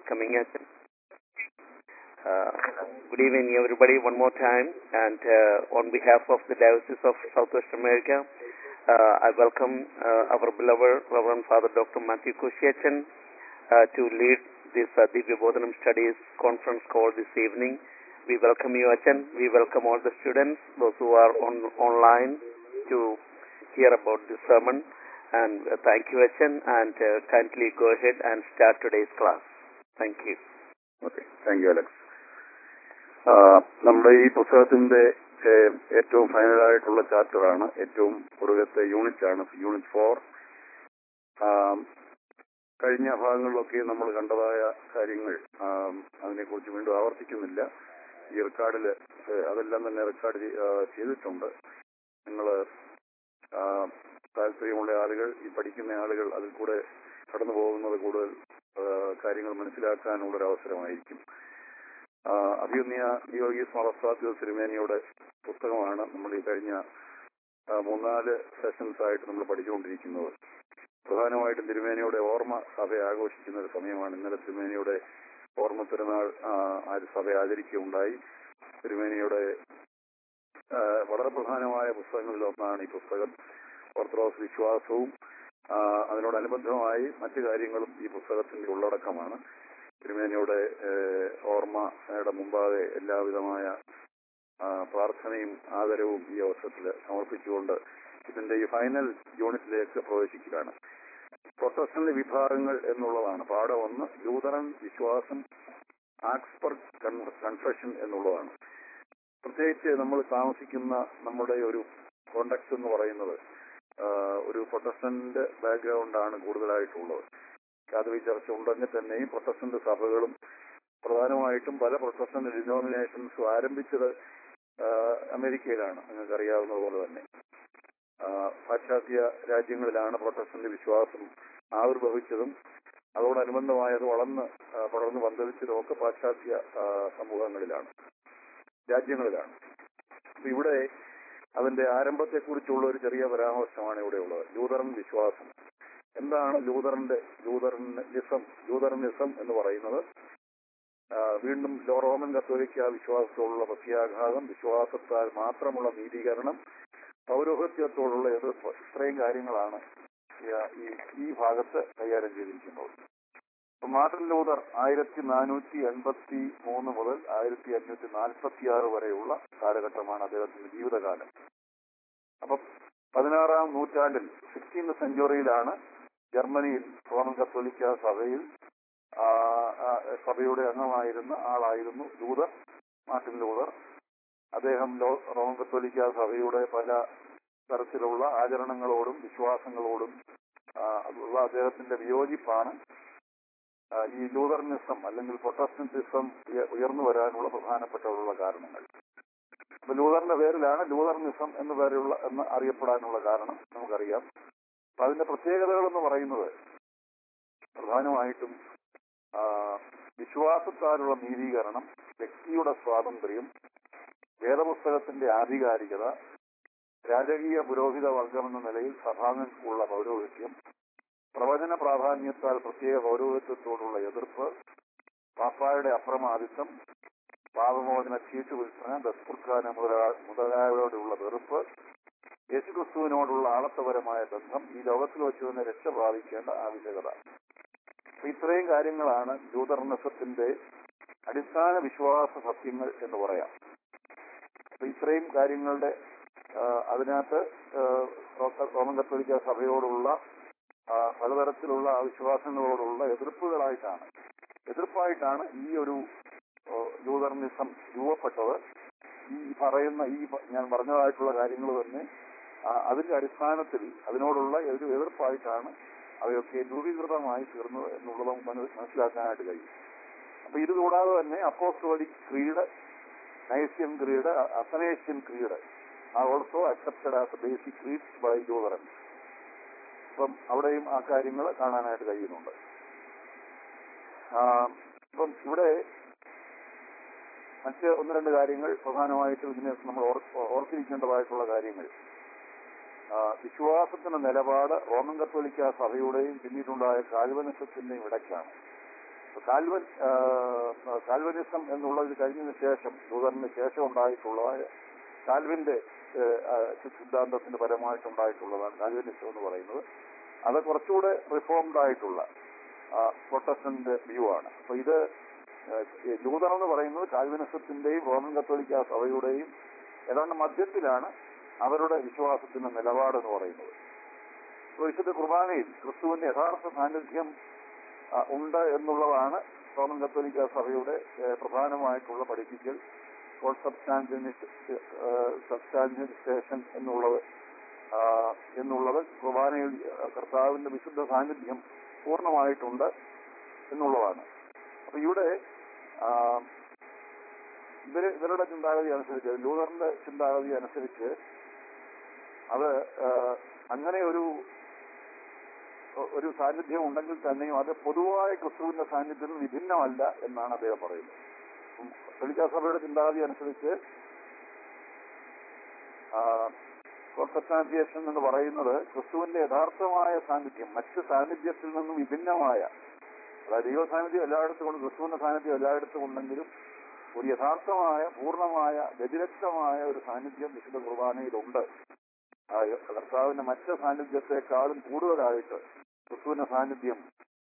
welcoming us. Uh, good evening, everybody, one more time. And uh, on behalf of the Diocese of Southwest America, uh, I welcome uh, our beloved Reverend Father Dr. Matthew Kushiachan uh, to lead this uh, Divya Bodhanam Studies conference call this evening. We welcome you, Achan. We welcome all the students, those who are on online to hear about this sermon. And uh, thank you, Achan, and uh, kindly go ahead and start today's class. Thank you. Okay thank you Alex നമ്മുടെ ഈ പുസ്തകത്തിന്റെ ഏഹ്, ഏറ്റവും ഫൈനലായിട്ടുള്ള ചാപ്റ്ററാണ് ഏറ്റവും ഒടുവിലത്തെ unit ആണ് unit four കഴിഞ്ഞ ഭാഗങ്ങളിലൊക്കെ നമ്മൾ കണ്ടതായ കാര്യങ്ങൾ ആം, അതിനെക്കുറിച്ച് വീണ്ടും ആവർത്തിക്കുന്നില്ല ഈ റെക്കോർഡിൽ അതെല്ലാം തന്നെ റെക്കോർഡ് ചെയ്- ആ, ചെയ്തിട്ടുണ്ട് നിങ്ങൾ താല്പര്യമുള്ള ആളുകൾ ഈ പഠിക്കുന്ന ആളുകൾ അതിൽ കൂടെ കടന്നു പോകുന്നത് കൂടുതൽ ആ, കാര്യങ്ങൾ മനസ്സിലാക്കാനുള്ള ഒരു അവസരമായിരിക്കും ആ, അഭിയുന്നിയ യോഗീസ് മറസ്വാദ്യ സിരിമേനിയുടെ പുസ്തകമാണ് നമ്മൾ ഈ കഴിഞ്ഞ ആ, മൂന്നാല് സെഷൻസ് ആയിട്ട് നമ്മൾ പഠിച്ചുകൊണ്ടിരിക്കുന്നത് പ്രധാനമായിട്ടും തിരുമേനിയുടെ ഓർമ്മ സഭ ആഘോഷിക്കുന്ന ഒരു സമയമാണ് ഇന്നലെ തിരുമേനിയുടെ ഓർമ്മ പെരുന്നാൾ ആ, ആ ഒരു സഭ ആചരിക്കുകയുണ്ടായി തിരുമേനിയുടെ ആ, വളരെ പ്രധാനമായ പുസ്തകങ്ങളിൽ ഒന്നാണ് ഈ പുസ്തകം ഓർത്തഡോക്സ് വിശ്വാസവും ആ, അതിനോടനുബന്ധമായി മറ്റു കാര്യങ്ങളും ഈ പുസ്തകത്തിന്റെ ഉള്ളടക്കമാണ് തിരുമേനിയുടെ ഏഹ്, ഓർമ്മയുടെ മുമ്പാകെ എല്ലാവിധമായ ആ, പ്രാർത്ഥനയും ആദരവും ഈ അവസരത്തിൽ സമർപ്പിച്ചുകൊണ്ട് ഇതിന്റെ ഈ ഫൈനൽ യൂണിറ്റിലേക്ക് പ്രവേശിക്കുകയാണ് പ്രൊട്ടസ്റ്റന്റ് വിഭാഗങ്ങൾ എന്നുള്ളതാണ് പാഠം ഒന്ന് ലൂതറൻ വിശ്വാസം ആക്സ്പർട്ട് കൺഫെഷൻ എന്നുള്ളതാണ് പ്രത്യേകിച്ച് നമ്മൾ താമസിക്കുന്ന നമ്മുടെ ഒരു കോണ്ടക്സ്റ്റ് എന്ന് പറയുന്നത് ആ, ഒരു പ്രൊട്ടസ്റ്റന്റ് ബാക്ക്ഗ്രൗണ്ടാണ് കൂടുതലായിട്ടുള്ളത് കാതലിക് ചർച്ച ഉണ്ടെങ്കിൽ തന്നെയും പ്രൊട്ടസ്റ്റന്റ് സഭകളും പ്രധാനമായിട്ടും പല പ്രൊട്ടസ്റ്റന്റ് ഡിനോമിനേഷൻസും ആരംഭിച്ചത് ആ, അമേരിക്കയിലാണ് നിങ്ങൾക്ക് അറിയാവുന്നത് പോലെ തന്നെ ആ, പാശ്ചാത്യ രാജ്യങ്ങളിലാണ് പ്രൊട്ടസ്റ്റന്റ് വിശ്വാസം ആവിർഭവിച്ചതും അതോടനുബന്ധമായി അത് വളർന്ന് ആ, പടർന്ന് പന്തലിച്ചതും ഒക്കെ പാശ്ചാത്യ ആ, സമൂഹങ്ങളിലാണ് രാജ്യങ്ങളിലാണ് അപ്പൊ ഇവിടെ അതിന്റെ ആരംഭത്തെക്കുറിച്ചുള്ള ഒരു ചെറിയ പരാമർശമാണ് ഇവിടെ ഉള്ളത് ലൂതറൻ വിശ്വാസം എന്താണ് ലൂതറിന്റെ ലൂതറനിസം ലൂതറനിസം എന്ന് പറയുന്നത് ആ, വീണ്ടും ലോ- റോമൻ കത്തോലിക്ക വിശ്വാസത്തോടുള്ള പ്രത്യാഘാതം വിശ്വാസത്താൽ മാത്രമുള്ള നീതീകരണം പൗരോഹിത്യത്തോടുള്ള എതിർപ്പ് ഇത്രയും കാര്യങ്ങളാണ് ഈ- ഈ ഈ ഭാഗത്ത് കൈകാര്യം ചെയ്തിരിക്കുന്നത് അപ്പൊ മാർട്ടിൻ ലൂതർ ആയിരത്തി നാനൂറ്റി എൺപത്തി മൂന്ന് മുതൽ ആയിരത്തി അഞ്ഞൂറ്റി നാൽപ്പത്തി ആറ് വരെയുള്ള കാലഘട്ടമാണ് അദ്ദേഹത്തിന്റെ ജീവിതകാലം അപ്പൊ പതിനാറാം നൂറ്റാണ്ടിൽ സിക്സ്റ്റീൻത് സെഞ്ചുറിയിലാണ് ജർമ്മനിയിൽ റോമൻ കത്തോലിക്ക സഭയിൽ ആ, ആ, സഭയുടെ അംഗമായിരുന്ന ആളായിരുന്നു ലൂതർ മാർട്ടിൻ ലൂതർ അദ്ദേഹം ലോ- റോമൻ കത്തോലിക്ക സഭയുടെ പല തരത്തിലുള്ള ആചരണങ്ങളോടും വിശ്വാസങ്ങളോടും ആ, ഉള്ള അദ്ദേഹത്തിന്റെ വിയോജിപ്പാണ് ആ, ഈ ലൂതർനിസം അല്ലെങ്കിൽ പ്രൊട്ടസ്റ്റന്റിസം ഉയ- ഉയർന്നു വരാനുള്ള പ്രധാനപ്പെട്ടുള്ള കാരണങ്ങൾ അപ്പൊ ലൂതറിന്റെ പേരിലാണ് ലൂതർനിസം എന്ന് പേരുള്ള എന്ന് അറിയപ്പെടാനുള്ള കാരണം നമുക്കറിയാം അപ്പൊ അതിന്റെ പ്രത്യേകതകൾ എന്ന് പറയുന്നത് പ്രധാനമായിട്ടും ആ, വിശ്വാസത്താലുള്ള നീതീകരണം വ്യക്തിയുടെ സ്വാതന്ത്ര്യം വേദപുസ്തകത്തിന്റെ ആധികാരികത രാജകീയ പുരോഹിത വർഗം എന്ന നിലയിൽ സഭാംഗങ്ങൾക്കുള്ള പൗരോഹിത്യം പ്രവചന പ്രാധാന്യത്താൽ പ്രത്യേക പൗരോഹിത്യത്തോടുള്ള എതിർപ്പ് പാപ്പായുടെ അപ്രമാദിത്വം പാപമോചന ചീട്ട് വിൽപ്പന ദസ്പുർഖാന മുതലാ- മുതലായവരോടുള്ള വെറുപ്പ് യേശുക്രിസ്തുവിനോടുള്ള ആളത്തപരമായ ബന്ധം ഈ ലോകത്തിൽ വെച്ച് തന്നെ രക്ഷ പ്രാപിക്കേണ്ട ആവശ്യകത അപ്പൊ ഇത്രയും കാര്യങ്ങളാണ് ലൂതർണിസത്തിന്റെ അടിസ്ഥാന വിശ്വാസ സത്യങ്ങൾ എന്ന് പറയാം അപ്പൊ ഇത്രയും കാര്യങ്ങളുടെ ആ, അതിനകത്ത് ആ, റോ- റോമൻ കത്തോലിക്ക സഭയോടുള്ള ആ, പലതരത്തിലുള്ള വിശ്വാസങ്ങളോടുള്ള എതിർപ്പുകളായിട്ടാണ് എതിർപ്പായിട്ടാണ് ഈ ഒരു ആ, ലൂതർണിസം രൂപപ്പെട്ടത് ഈ പറയുന്ന ഈ പ- ഞാൻ പറഞ്ഞതായിട്ടുള്ള കാര്യങ്ങൾ തന്നെ ആ, അതിന്റെ അടിസ്ഥാനത്തിൽ അതിനോടുള്ള ഒരു എതിർപ്പായിട്ടാണ് അവയൊക്കെ രൂപീകൃതമായി തീർന്നത് എന്നുള്ളത് നമുക്ക് മനസ്സി- മനസ്സിലാക്കാനായിട്ട് കഴിയും അപ്പൊ ഇത് കൂടാതെ തന്നെ apostolic creed Nicene creed Athanasian creed are also accepted as basic creeds by Lutheran അപ്പം അവിടെയും ആ കാര്യങ്ങൾ കാണാനായിട്ട് കഴിയുന്നുണ്ട് ആ, ഇപ്പം ഇവിടെ മറ്റ് ഒന്ന് രണ്ട് കാര്യങ്ങൾ പ്രധാനമായിട്ടും ഇതിനെ നമ്മൾ ഓർ- ഓർത്തിരിക്കേണ്ടതായിട്ടുള്ള കാര്യങ്ങൾ ആ, വിശ്വാസത്തിന്റെ നിലപാട് റോമൻ കത്തോലിക്ക സഭയുടെയും പിന്നീടുണ്ടായ കാൽവനിസത്തിന്റെയും ഇടയ്ക്കാണ് കാൽവൻ ആ, കാൽവനിസം എന്നുള്ളത് കഴിഞ്ഞതിന് ശേഷം ലൂതറിന് ശേഷം ഉണ്ടായിട്ടുള്ളതായ കാൽവിന്റെ ഏ, ആ, സിദ്ധാന്തത്തിന് പരമായിട്ടുണ്ടായിട്ടുള്ളതാണ് കാൽവിനിസം എന്ന് പറയുന്നത് അത് കുറച്ചുകൂടെ റിഫോംഡ് ആയിട്ടുള്ള പ്രൊട്ടസ്റ്റന്റ് വ്യൂ ആണ് അപ്പൊ ഇത് ഏഹ്, ലൂതർ എന്ന് പറയുന്നത് കാൽവിനിസത്തിന്റെയും റോമൻ കത്തോലിക്ക സഭയുടെയും ഏതാണ്ട് മധ്യത്തിലാണ് അവരുടെ വിശ്വാസത്തിന്റെ നിലപാട് എന്ന് പറയുന്നത് വിശുദ്ധ കുർബാനയിൽ ക്രിസ്തുവിന്റെ യഥാർത്ഥ സാന്നിധ്യം ആ, ഉണ്ട് എന്നുള്ളതാണ് റോമൻ കത്തോലിക്ക സഭയുടെ ഏഹ്, പ്രധാനമായിട്ടുള്ള പഠിപ്പിക്കൽ സബ്സ്റ്റാൻഷ്യലൈസേഷൻ എന്നുള്ളത് ആ, എന്നുള്ളത് കുർബാനയിൽ കർത്താവിന്റെ വിശുദ്ധ സാന്നിധ്യം പൂർണ്ണമായിട്ടുണ്ട് എന്നുള്ളതാണ് അപ്പൊ ഇവിടെ ആ, ഇവര് ഇവരുടെ ചിന്താഗതി അനുസരിച്ച് ലൂതറിന്റെ ചിന്താഗതി അനുസരിച്ച് അത് ആ, അങ്ങനെ ഒരു ഒരു സാന്നിധ്യം ഉണ്ടെങ്കിൽ തന്നെയും അത് പൊതുവായ ക്രിസ്തുവിന്റെ സാന്നിധ്യത്തിൽ വിഭിന്നമല്ല എന്നാണ് അദ്ദേഹം പറയുന്നത് ഉം, കത്തോലിക്കാ സഭയുടെ ചിന്താഗതി അനുസരിച്ച് കോൺസെപ്റ്റാന്റിയേഷൻ എന്ന് പറയുന്നത് ക്രിസ്തുവിന്റെ യഥാർത്ഥമായ സാന്നിധ്യം മറ്റ് സാന്നിധ്യത്തിൽ നിന്നും വിഭിന്നമായ അതായത് ദൈവ സാന്നിധ്യം എല്ലായിടത്തും ഉണ്ട് ക്രിസ്തുവിന്റെ സാന്നിധ്യം എല്ലായിടത്തും ഉണ്ടെങ്കിലും ഒരു യഥാർത്ഥമായ പൂർണ്ണമായ വ്യതിരക്തമായ ഒരു സാന്നിധ്യം വിശുദ്ധ കുർബാനയിലുണ്ട് ആ കർത്താവിന്റെ മറ്റ് സാന്നിധ്യത്തെക്കാളും കൂടുതലായിട്ട് ക്രിസ്തുവിന്റെ സാന്നിധ്യം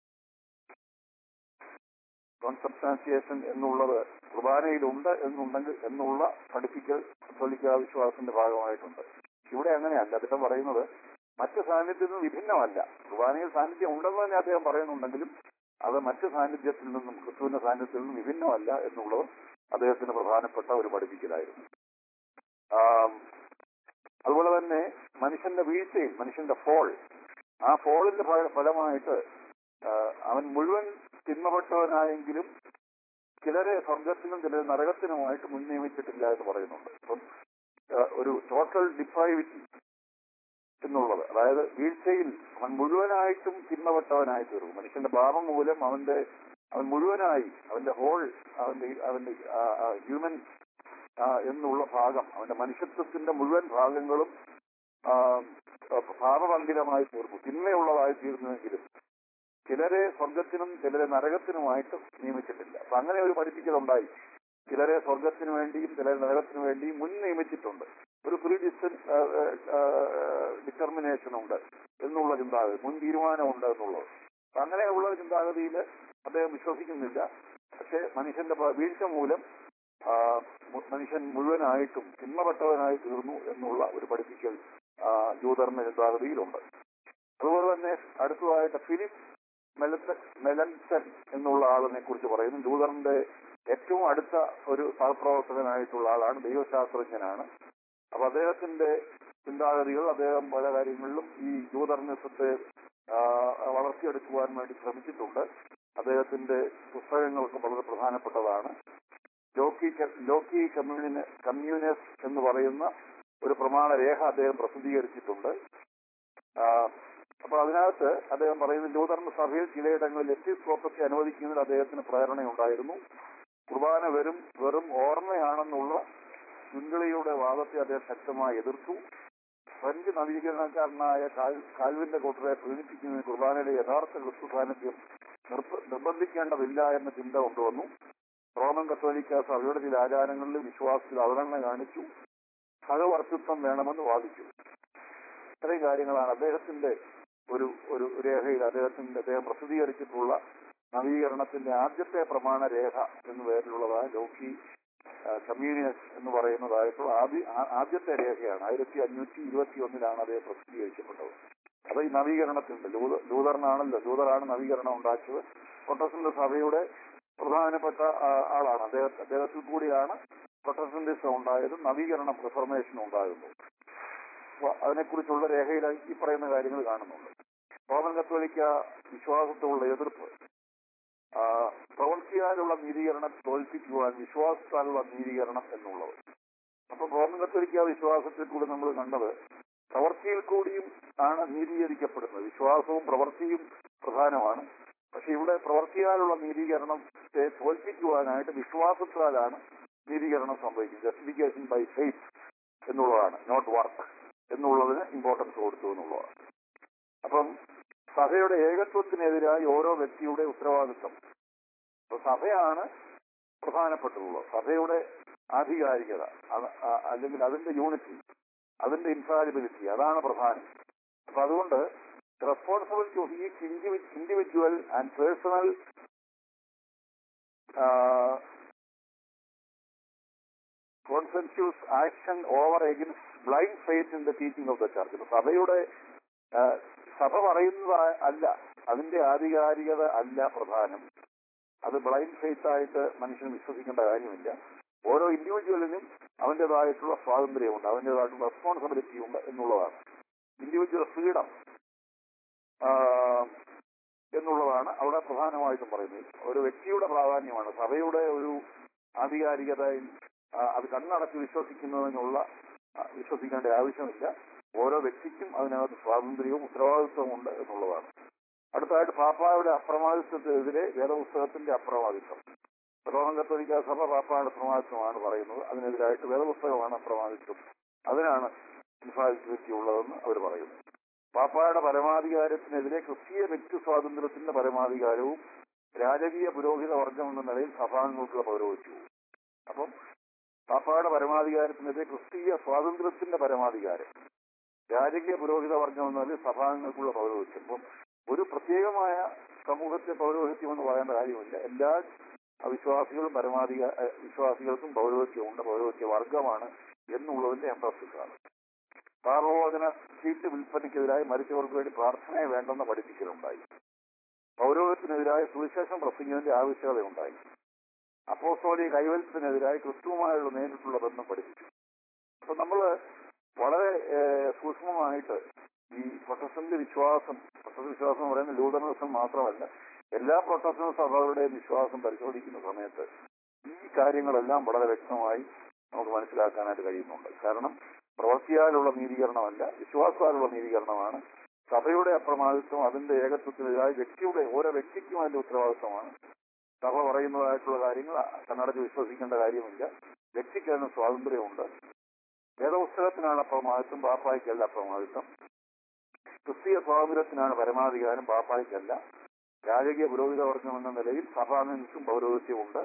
കോൺസെപ്റ്റാൻസിയേഷൻ എന്നുള്ളത് കുർബാനയിലുണ്ട് എന്നുണ്ടെങ്കിൽ എന്നുള്ള പഠിപ്പിക്കൽ കത്തോലിക്ക വിശ്വാസത്തിന്റെ ഭാഗമായിട്ടുണ്ട് ഇവിടെ അങ്ങനെയല്ല അദ്ദേഹം പറയുന്നത് മറ്റ് സാന്നിധ്യത്തിൽ നിന്ന് വിഭിന്നമല്ല കുർബാനയിൽ സാന്നിധ്യം ഉണ്ടെന്ന് തന്നെ അദ്ദേഹം പറയുന്നുണ്ടെങ്കിലും അത് മറ്റ് സാന്നിധ്യത്തിൽ നിന്നും ക്രിസ്തുവിന്റെ സാന്നിധ്യത്തിൽ നിന്നും വിഭിന്നമല്ല എന്നുള്ളത് അദ്ദേഹത്തിന് പ്രധാനപ്പെട്ട ഒരു പഠിപ്പിക്കലായിരുന്നു ആം, അതുപോലെ തന്നെ മനുഷ്യന്റെ വീഴ്ചയിൽ മനുഷ്യന്റെ ഫോൾ ആ ഫോളിന്റെ ഫല- ഫലമായിട്ട് ആ, അവൻ മുഴുവൻ തിന്മപ്പെട്ടവനായെങ്കിലും ചിലരെ സ്വർഗത്തിനും ചിലരെ നരകത്തിനുമായിട്ട് മുൻ നിയമിച്ചിട്ടില്ല എന്ന് പറയുന്നുണ്ട് അപ്പം ആ, ഒരു ടോട്ടൽ ഡിപ്രൈവിറ്റി എന്നുള്ളത് അതായത് വീഴ്ചയിൽ അവൻ മുഴുവനായിട്ടും തിന്മപ്പെട്ടവനായി തീർന്നു മനുഷ്യന്റെ പാപം മൂലം അവന്റെ അവൻ മുഴുവനായി അവന്റെ ഹോൾ അവന്റെ അവന്റെ ഹ്യൂമൻ എന്നുള്ള ഭാഗം അവന്റെ മനുഷ്യത്വത്തിന്റെ മുഴുവൻ ഭാഗങ്ങളും ആ, പാപമന്ദിരമായി തീർന്നു തിന്മയുള്ളതായി തീർന്നുവെങ്കിലും ചിലരെ സ്വർഗത്തിനും ചിലരെ നരകത്തിനുമായിട്ട് നിയമിച്ചിട്ടില്ല അപ്പൊ അങ്ങനെ ഒരു പഠിപ്പിക്കലുണ്ടായി ചിലരെ സ്വർഗത്തിനു വേണ്ടിയും ചിലരെ നരകത്തിനു വേണ്ടിയും മുൻ നിയമിച്ചിട്ടുണ്ട് ഒരു പ്രീ ഡിസ്റ്റൻസ് ഡിറ്റർമിനേഷൻ ഉണ്ട് എന്നുള്ള ചിന്താഗതി മുൻ തീരുമാനമുണ്ട് എന്നുള്ളത് അപ്പൊ അങ്ങനെയുള്ള ചിന്താഗതിയിൽ അദ്ദേഹം വിശ്വസിക്കുന്നില്ല പക്ഷെ മനുഷ്യന്റെ പ- വീഴ്ച മൂലം ആ, മു- മനുഷ്യൻ മുഴുവനായിട്ടും തിന്മപ്പെട്ടവനായി തീർന്നു എന്നുള്ള ഒരു പഠിപ്പിക്കൽ ആ, ലൂതറിന്റെ ചിന്താഗതിയിലുണ്ട് അതുപോലെ തന്നെ അടുത്തതായിട്ട് ഫിലിപ്പ് മെലത്ത മെലൻസൺ എന്നുള്ള ആളിനെ കുറിച്ച് പറയുന്നു ലൂതറിന്റെ ഏറ്റവും അടുത്ത ഒരു സഹപ്രവർത്തകനായിട്ടുള്ള ആളാണ് ദൈവശാസ്ത്രജ്ഞനാണ് അപ്പൊ അദ്ദേഹത്തിന്റെ ചിന്താഗതികൾ അദ്ദേഹം പല കാര്യങ്ങളിലും ഈ ലൂതറിനിസത്തെ ആ, വളർത്തിയെടുക്കുവാൻ വേണ്ടി ശ്രമിച്ചിട്ടുണ്ട് അദ്ദേഹത്തിന്റെ പുസ്തകങ്ങൾക്ക് വളരെ പ്രധാനപ്പെട്ടതാണ് ലോക്കി ലോക്കി കമ്മ്യൂണി കമ്മ്യൂണിസ് എന്ന് പറയുന്ന ഒരു പ്രമാണ രേഖ അദ്ദേഹം പ്രസിദ്ധീകരിച്ചിട്ടുണ്ട് ആ, അപ്പൊ അതിനകത്ത് അദ്ദേഹം പറയുന്നത് ലൂതറിന്റെ സഭയിൽ ചിലയിടങ്ങളിൽ എത്തിസ്കോപ്പത്തെ അനുവദിക്കുന്നതിൽ അദ്ദേഹത്തിന് പ്രേരണയുണ്ടായിരുന്നു കുർബാന വെറും വെറും ഓർമ്മയാണെന്നുള്ള ചുങ്കളിയുടെ വാദത്തെ അദ്ദേഹം ശക്തമായി എതിർത്തു ഫ്രഞ്ച് നവീകരണക്കാരനായ കാൽ- കാൽവിന്റെ കൂട്ടരെ പ്രീണിപ്പിക്കുന്നതിന് കുർബാനയുടെ യഥാർത്ഥ ക്രിസ്തു സാന്നിധ്യം നിർബ- നിർബന്ധിക്കേണ്ടതില്ല എന്ന ചിന്ത കൊണ്ടുവന്നു റോമൻ കത്തോലിക്ക സഭയുടെ ചില ആചാരങ്ങളിൽ വിശ്വാസത്തിൽ അവഗണന കാണിച്ചു സഹവർത്തിത്വം വേണമെന്ന് വാദിച്ചു ഇത്രയും കാര്യങ്ങളാണ് അദ്ദേഹത്തിന്റെ ഒരു ഒരു രേഖയിൽ അദ്ദേഹത്തിന്റെ അദ്ദേഹം പ്രസിദ്ധീകരിച്ചിട്ടുള്ള നവീകരണത്തിന്റെ ആദ്യത്തെ പ്രമാണ രേഖ എന്ന പേരിലുള്ളതായ ലോക്കി കമ്മ്യൂണിയസ് എന്ന് പറയുന്നതായിട്ടുള്ള ആദ്യ ആ- ആദ്യത്തെ രേഖയാണ് ആയിരത്തി അഞ്ഞൂറ്റി ഇരുപത്തി ഒന്നിലാണ് അദ്ദേഹം പ്രസിദ്ധീകരിക്കപ്പെട്ടത് അത് ഈ നവീകരണത്തിന്റെ ലൂത- ലൂതറിനാണല്ലോ ലൂതറാണ് നവീകരണം ഉണ്ടാക്കിയത് പ്രൊട്ടസ്റ്റന്റ് സഭയുടെ പ്രധാനപ്പെട്ട ആ, ആളാണ് അദ്ദേഹം അദ്ദേഹത്തിൽ കൂടിയാണ് പ്രൊട്ടസ്റ്റന്റിസം ഉണ്ടായതും നവീകരണം റിഫർമേഷൻ ഉണ്ടാകുന്നത് അപ്പൊ അതിനെക്കുറിച്ചുള്ള രേഖയിൽ ഈ പറയുന്ന കാര്യങ്ങൾ കാണുന്നുണ്ട് റോമൻ കത്തോലിക്ക വിശ്വാസത്തോടുള്ള എതിർപ്പ് ആ, പ്രവൃത്തിയാലുള്ള നീതീകരണം തോൽപ്പിക്കുവാൻ വിശ്വാസത്താലുള്ള നീതീകരണം എന്നുള്ളത് അപ്പൊ റോമൻ കത്തോലിക്ക വിശ്വാസത്തിൽ കൂടി നമ്മൾ കണ്ടത് പ്രവൃത്തിയിൽ കൂടിയും ആണ് നീതീകരിക്കപ്പെടുന്നത് വിശ്വാസവും പ്രവൃത്തിയും പ്രധാനമാണ് പക്ഷെ ഇവിടെ പ്രവൃത്തിയാലുള്ള നീതീകരണത്തെ തോൽപ്പിക്കുവാനായിട്ട് വിശ്വാസത്താലാണ് നീതീകരണം സംഭവിക്കുന്നത് ജസ്റ്റിഫിക്കേഷൻ ബൈ ഫെയ്ത്ത് എന്നുള്ളതാണ് നോട്ട് വർക്ക് എന്നുള്ളതിന് ഇമ്പോർട്ടൻസ് കൊടുത്തു എന്നുള്ളതാണ് അപ്പം സഭയുടെ ഏകത്വത്തിനെതിരായി ഓരോ വ്യക്തിയുടെ ഉത്തരവാദിത്വം സഭയാണ് പ്രധാനപ്പെട്ടുള്ളത് സഭയുടെ ആധികാരികത അത് ആ- അല്ലെങ്കിൽ അതിന്റെ യൂണിറ്റി അതിന്റെ ഇൻഫാലിബിലിറ്റി അതാണ് പ്രധാനം അപ്പൊ അതുകൊണ്ട് responsibility of each individual and personal conscience action over against blind faith in the teaching of the church സഭയുടെ ആ, സഭ പറയുന്നത് അല്ല അതിന്റെ ആധികാരികത അല്ല പ്രധാനം അത് ബ്ലൈൻഡ് ഫെയ്ത്ത് ആയിട്ട് മനുഷ്യൻ വിശ്വസിക്കേണ്ട കാര്യമില്ല ഓരോ ഇൻഡിവിജ്വലിനും അവന്റേതായിട്ടുള്ള സ്വാതന്ത്ര്യമുണ്ട് അവന്റേതായിട്ടുള്ള റെസ്പോൺസിബിലിറ്റി ഉണ്ട് എന്നുള്ളതാണ് ഇൻഡിവിജ്വൽ ഫ്രീഡം എന്നുള്ളതാണ് അവിടെ പ്രധാനമായിട്ടും പറയുന്നത് ഒരു വ്യക്തിയുടെ പ്രാധാന്യമാണ് സഭയുടെ ഒരു ആധികാരികതയിൽ ആ, അത് കണ്ണടച്ച് വിശ്വസിക്കുന്നതിനുള്ള ആ, വിശ്വസിക്കേണ്ട ആവശ്യമില്ല ഓരോ വ്യക്തിക്കും അതിനകത്ത് സ്വാതന്ത്ര്യവും ഉത്തരവാദിത്വവും ഉണ്ട് എന്നുള്ളതാണ് അടുത്തതായിട്ട് പാപ്പായുടെ അപ്രമാദിത്വത്തിനെതിരെ വേദപുസ്തകത്തിന്റെ അപ്രമാദിത്വം റോമൻ കത്തോലിക്ക സഭ പാപ്പായുടെ അപ്രമാദിത്വമാണ് പറയുന്നത് അതിനെതിരായിട്ട് വേദപുസ്തകമാണ് അപ്രമാദിത്വം അതിനാണ് ഇൻഫാലിറ്റിവിറ്റി ഉള്ളതെന്ന് അവർ പറയുന്നു പാപ്പായുടെ പരമാധികാരത്തിനെതിരെ ക്രിസ്തീയ വ്യക്തി സ്വാതന്ത്ര്യത്തിന്റെ പരമാധികാരവും രാജകീയ പുരോഹിത വർഗം എന്ന നിലയിൽ സഭാംഗങ്ങൾക്കുള്ള പൗരോഹിത്യവും അപ്പം പാപ്പായുടെ പരമാധികാരത്തിനെതിരെ ക്രിസ്തീയ സ്വാതന്ത്ര്യത്തിന്റെ പരമാധികാരം രാജകീയ പുരോഹിത വർഗം എന്ന നിലയിൽ സഭാംഗങ്ങൾക്കുള്ള പൗരോഹിത്യം അപ്പം ഒരു പ്രത്യേകമായ സമൂഹത്തെ പൗരോഹിത്യം എന്ന് പറയേണ്ട കാര്യമില്ല എല്ലാ വിശ്വാസികളും പരമാധിക ഏഹ് വിശ്വാസികൾക്കും പൗരോഹിത്യമുണ്ട് പൗരോഹിത്യ വർഗമാണ് എന്നുള്ളതിന്റെ എംഫസിസാണ് പാപബോധന ചീട്ട് വിൽപ്പനയ്ക്കെതിരായി മരിച്ചവർക്ക് വേണ്ടി പ്രാർത്ഥനയെ വേണ്ടെന്ന് പഠിപ്പിക്കലുണ്ടായി പൗരോഹിത്യത്തിനെതിരായ സുവിശേഷം പ്രസംഗിക്കുന്നതിന്റെ ആവശ്യകതയുണ്ടായി അപ്പോസ്തോലിക കൈവൽപ്പത്തിനെതിരായി ക്രിസ്തുവുമായുള്ള നേരിട്ടുള്ള ബന്ധം പഠിപ്പിച്ചു അപ്പൊ നമ്മള് വളരെ ഏഹ്, സൂക്ഷ്മമായിട്ട് ഈ പ്രൊട്ടസ്റ്റന്റ് വിശ്വാസം പ്രൊട്ടസ്റ്റന്റ് വിശ്വാസം എന്ന് പറയുന്നത് ലൂതറിസം മാത്രമല്ല എല്ലാ പ്രൊട്ടസ്റ്റന്റ് സഭകളുടെയും വിശ്വാസം പരിശോധിക്കുന്ന സമയത്ത് ഈ കാര്യങ്ങളെല്ലാം വളരെ വ്യക്തമായി നമുക്ക് മനസ്സിലാക്കാനായിട്ട് കഴിയുന്നുണ്ട് കാരണം പ്രവൃത്തിയാലുള്ള നീതീകരണമല്ല വിശ്വാസത്താലുള്ള നീതീകരണമാണ് സഭയുടെ അപ്രമാദിത്വം അതിന്റെ ഏകത്വത്തിനെതിരായി വ്യക്തിയുടെ ഓരോ വ്യക്തിക്കും അതിന്റെ ഉത്തരവാദിത്വമാണ് സഭ പറയുന്നതായിട്ടുള്ള കാര്യങ്ങൾ കണ്ണടച്ച് വിശ്വസിക്കേണ്ട കാര്യമില്ല വ്യക്തിക്ക് അതിന് സ്വാതന്ത്ര്യമുണ്ട് വേദപുസ്തകത്തിനാണ് അപ്രമാദിത്വം പാപ്പായ്ക്കല്ല അപ്രമാദിത്വം ക്രിസ്തീയ സ്വാതന്ത്ര്യത്തിനാണ് പരമാധികാരം പാപ്പായ്ക്കല്ല രാജകീയ പുരോഹിത വർഗം എന്ന നിലയിൽ സഭാംഗങ്ങൾക്കും പൗരോഹിത്യമുണ്ട്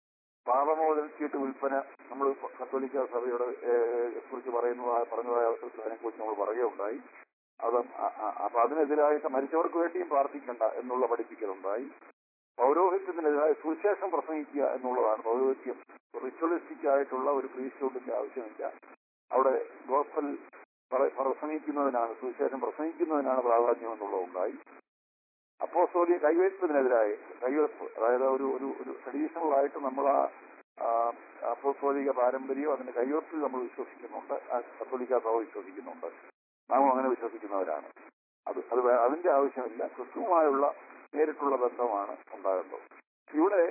പാപമോചന ചീട്ട് വിൽപ്പന നമ്മൾ കത്തോലിക്ക സഭയുടെ ഏഹ്, കുറിച്ച് പറയുന്നതായ പറഞ്ഞതായ അവസരത്തിൽ അതിനെക്കുറിച്ച് നമ്മൾ പറയുകയുണ്ടായി അത് അ- അ- അപ്പൊ അതിനെതിരായിട്ട് മരിച്ചവർക്ക് വേണ്ടിയും പ്രാർത്ഥിക്കണ്ട എന്നുള്ള പഠിപ്പിക്കലുണ്ടായി പൗരോഹിത്യത്തിനെതിരായ സുവിശേഷം പ്രസംഗിക്കുക എന്നുള്ളതാണ് പൗരോഹിത്യം റിച്വലിസ്റ്റിക് ആയിട്ടുള്ള ഒരു പ്രീസ്റ്റ്ഹുഡിന്റെ ആവശ്യമില്ല അവിടെ ഗോസ്പൽ പറ- പ്രസംഗിക്കുന്നതിനാണ് സുവിശേഷം പ്രസംഗിക്കുന്നതിനാണ് പ്രാധാന്യം എന്നുള്ളതുണ്ടായി അപ്പോസ്തോലിയ കൈവയ്പതിനെതിരായി കൈവയ്പ് അതായത് ഒരു ഒരു ഒരു ട്രഡീഷണൽ ആയിട്ട് നമ്മൾ ആ ആ, അപ്പോസ്തോലിക പാരമ്പര്യം അതിന്റെ കൈവയ്പിൽ നമ്മൾ വിശ്വസിക്കുന്നുണ്ട് ആ കത്തോലിക്ക സഭ വിശ്വസിക്കുന്നുണ്ട് നാം അങ്ങനെ വിശ്വസിക്കുന്നവരാണ് അത് അത് വേ- അതിന്റെ ആവശ്യമില്ല ക്രിസ്തുവുമായുള്ള നേരിട്ടുള്ള ബന്ധമാണ് ഉണ്ടാകുന്നത് ഇവിടെ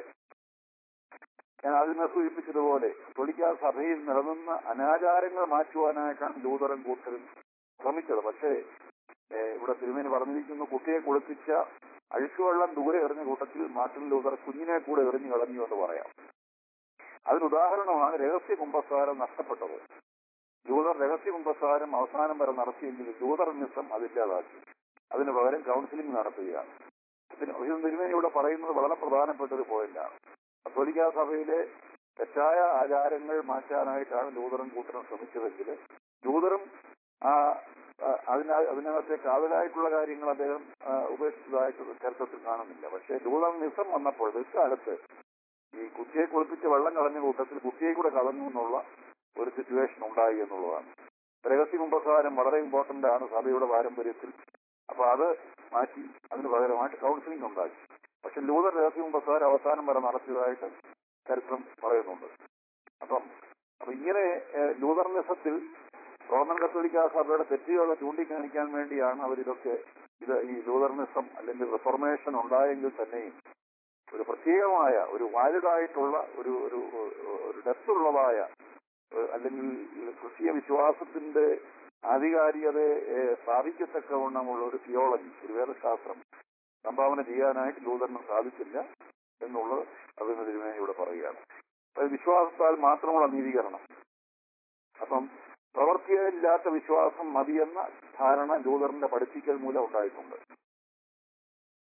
ഞാൻ ആദ്യമേ സൂചിപ്പിച്ചതുപോലെ കത്തോലിക്ക സഭയിൽ നിലനിന്ന അനാചാരങ്ങൾ മാറ്റുവാനായിട്ടാണ് ലൂതറും കൂട്ടരും ശ്രമിച്ചത് പക്ഷേ ഏഹ്, ഇവിടെ തിരുമേനി പറഞ്ഞിരിക്കുന്നു കുട്ടിയെ കുളിപ്പിച്ച അഴുക്കുവെള്ളം ദൂരെ എറിഞ്ഞ കൂട്ടത്തിൽ മാർട്ടിൻ ലൂതർ കുഞ്ഞിനെ കൂടെ എറിഞ്ഞു കളഞ്ഞു എന്ന് പറയാം അതിനുദാഹരണമാണ് രഹസ്യ കുംഭസാരം നഷ്ടപ്പെട്ടത് ലൂതർ രഹസ്യ കുംഭസാരം അവസാനം വരെ നടത്തിയെങ്കിലും ലൂതർ നിസം അതില്ലാതാക്കി അതിന് പകരം കൗൺസിലിംഗ് നടത്തുകയാണ് പിന്നെ ഇത് തിരുമേനി ഇവിടെ പറയുന്നത് വളരെ പ്രധാനപ്പെട്ട ഒരു പോയിന്റാണ് കത്തോലിക്ക സഭയിലെ തെറ്റായ ആചാരങ്ങൾ മാറ്റാനായിട്ടാണ് ലൂതറും കൂട്ടരും ശ്രമിച്ചതെങ്കിൽ ലൂതറും ആ ആ, അതിന അതിനകത്തെ കാതലായിട്ടുള്ള കാര്യങ്ങൾ അദ്ദേഹം ആ, ഉപേക്ഷിച്ചതായിട്ട് ചരിത്രത്തിൽ കാണുന്നില്ല പക്ഷേ ലൂതർ നിസം വന്നപ്പോൾ പിൽക്കാലത്ത് ഈ കുട്ടിയെ കുളിപ്പിച്ച് വെള്ളം കളഞ്ഞ കൂട്ടത്തിൽ കുട്ടിയെ കൂടെ കളഞ്ഞു എന്നുള്ള ഒരു സിറ്റുവേഷൻ ഉണ്ടായി എന്നുള്ളതാണ് രഹസ്യ കുംഭസാരം വളരെ ഇമ്പോർട്ടന്റ് ആണ് സഭയുടെ പാരമ്പര്യത്തിൽ അപ്പൊ അത് മാറ്റി അതിന് പകരമായിട്ട് കൗൺസിലിംഗ് ഉണ്ടാക്കി പക്ഷെ ലൂതർ രഹസ്യ കുംഭസാരം അവസാനം വരെ നടത്തിയതായിട്ട് ചരിത്രം പറയുന്നുണ്ട് അപ്പം അപ്പൊ ഇങ്ങനെ ഏഹ്, ലൂതർനിസത്തിൽ റോമൻ കത്തോലിക്ക സഭയുടെ തെറ്റുകളെ ചൂണ്ടിക്കാണിക്കാൻ വേണ്ടിയാണ് അവരിതൊക്കെ ഇത് ഈ ലൂതർനിസം അല്ലെങ്കിൽ റിഫോർമേഷൻ ഉണ്ടായെങ്കിൽ തന്നെയും ഒരു പ്രത്യേകമായ ഒരു വാലിഡായിട്ടുള്ള ഒരു ഒരു ഒരു ഡെപ്തുള്ളതായ ഏഹ്, അല്ലെങ്കിൽ ക്രിസ്തീയ വിശ്വാസത്തിന്റെ ആധികാരികതയെ ഏഹ്, സ്ഥാപിക്കത്തക്കവണ്ണമുള്ള ഒരു തിയോളജി ഒരു വേദശാസ്ത്രം സംഭാവന ചെയ്യാനായിട്ട് ലൂതറിന് സാധിച്ചില്ല എന്നുള്ളത് അതിന് തിരുമേനി ഇവിടെ പറയുകയാണ് അപ്പൊ വിശ്വാസത്താൽ മാത്രമുള്ള നീതീകരണം അപ്പം പ്രവർത്തിയില്ലാത്ത വിശ്വാസം മതിയെന്ന ധാരണ ലൂതറിന്റെ പഠിപ്പിക്കൽ മൂലം ഉണ്ടായിട്ടുണ്ട്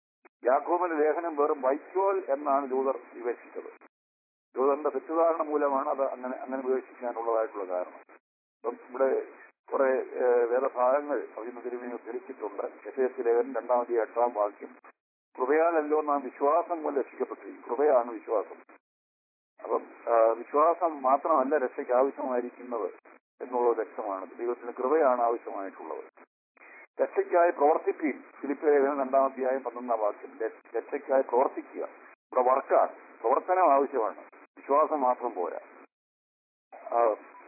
യാക്കോബിന്റെ ലേഖനം വെറും വൈക്കോൽ എന്നാണ് ലൂതർ വിവേചിച്ചത് ലൂതറിന്റെ തെറ്റിദ്ധാരണ മൂലമാണ് അത് അങ്ങനെ അങ്ങനെ വിവേചിക്കാനുള്ളതായിട്ടുള്ള കാരണം അപ്പം ഇവിടെ കുറെ ഏഹ്, വേദഭാഗങ്ങൾ അതിന് തിരുമേനി ഉദ്ധരിച്ചിട്ടുണ്ട് എസ് എസ് ലേഖനം രണ്ടാമത്തെ എട്ടാം വാക്യം കൃപയാലല്ലോ നാം വിശ്വാസം കൊണ്ട് രക്ഷിക്കപ്പെട്ടിരിക്കും കൃപയാണ് വിശ്വാസം അപ്പം ആ, വിശ്വാസം മാത്രമല്ല രക്ഷയ്ക്ക് ആവശ്യമായിരിക്കുന്നത് എന്നുള്ളത് വ്യക്തമാണ് ദൈവത്തിന് കൃപയാണ് ആവശ്യമായിട്ടുള്ളത് രക്ഷയ്ക്കായി പ്രവർത്തിക്കുകയും ഫിലിപ്പ് ലേഖനം രണ്ടാമധ്യായം പന്ത്രണ്ടാം വാക്യം ര- രക്ഷയ്ക്കായി പ്രവർത്തിക്കുക ഇവിടെ വർക്കാണ് പ്രവർത്തനം ആവശ്യമാണ് വിശ്വാസം മാത്രം പോരാ ആ,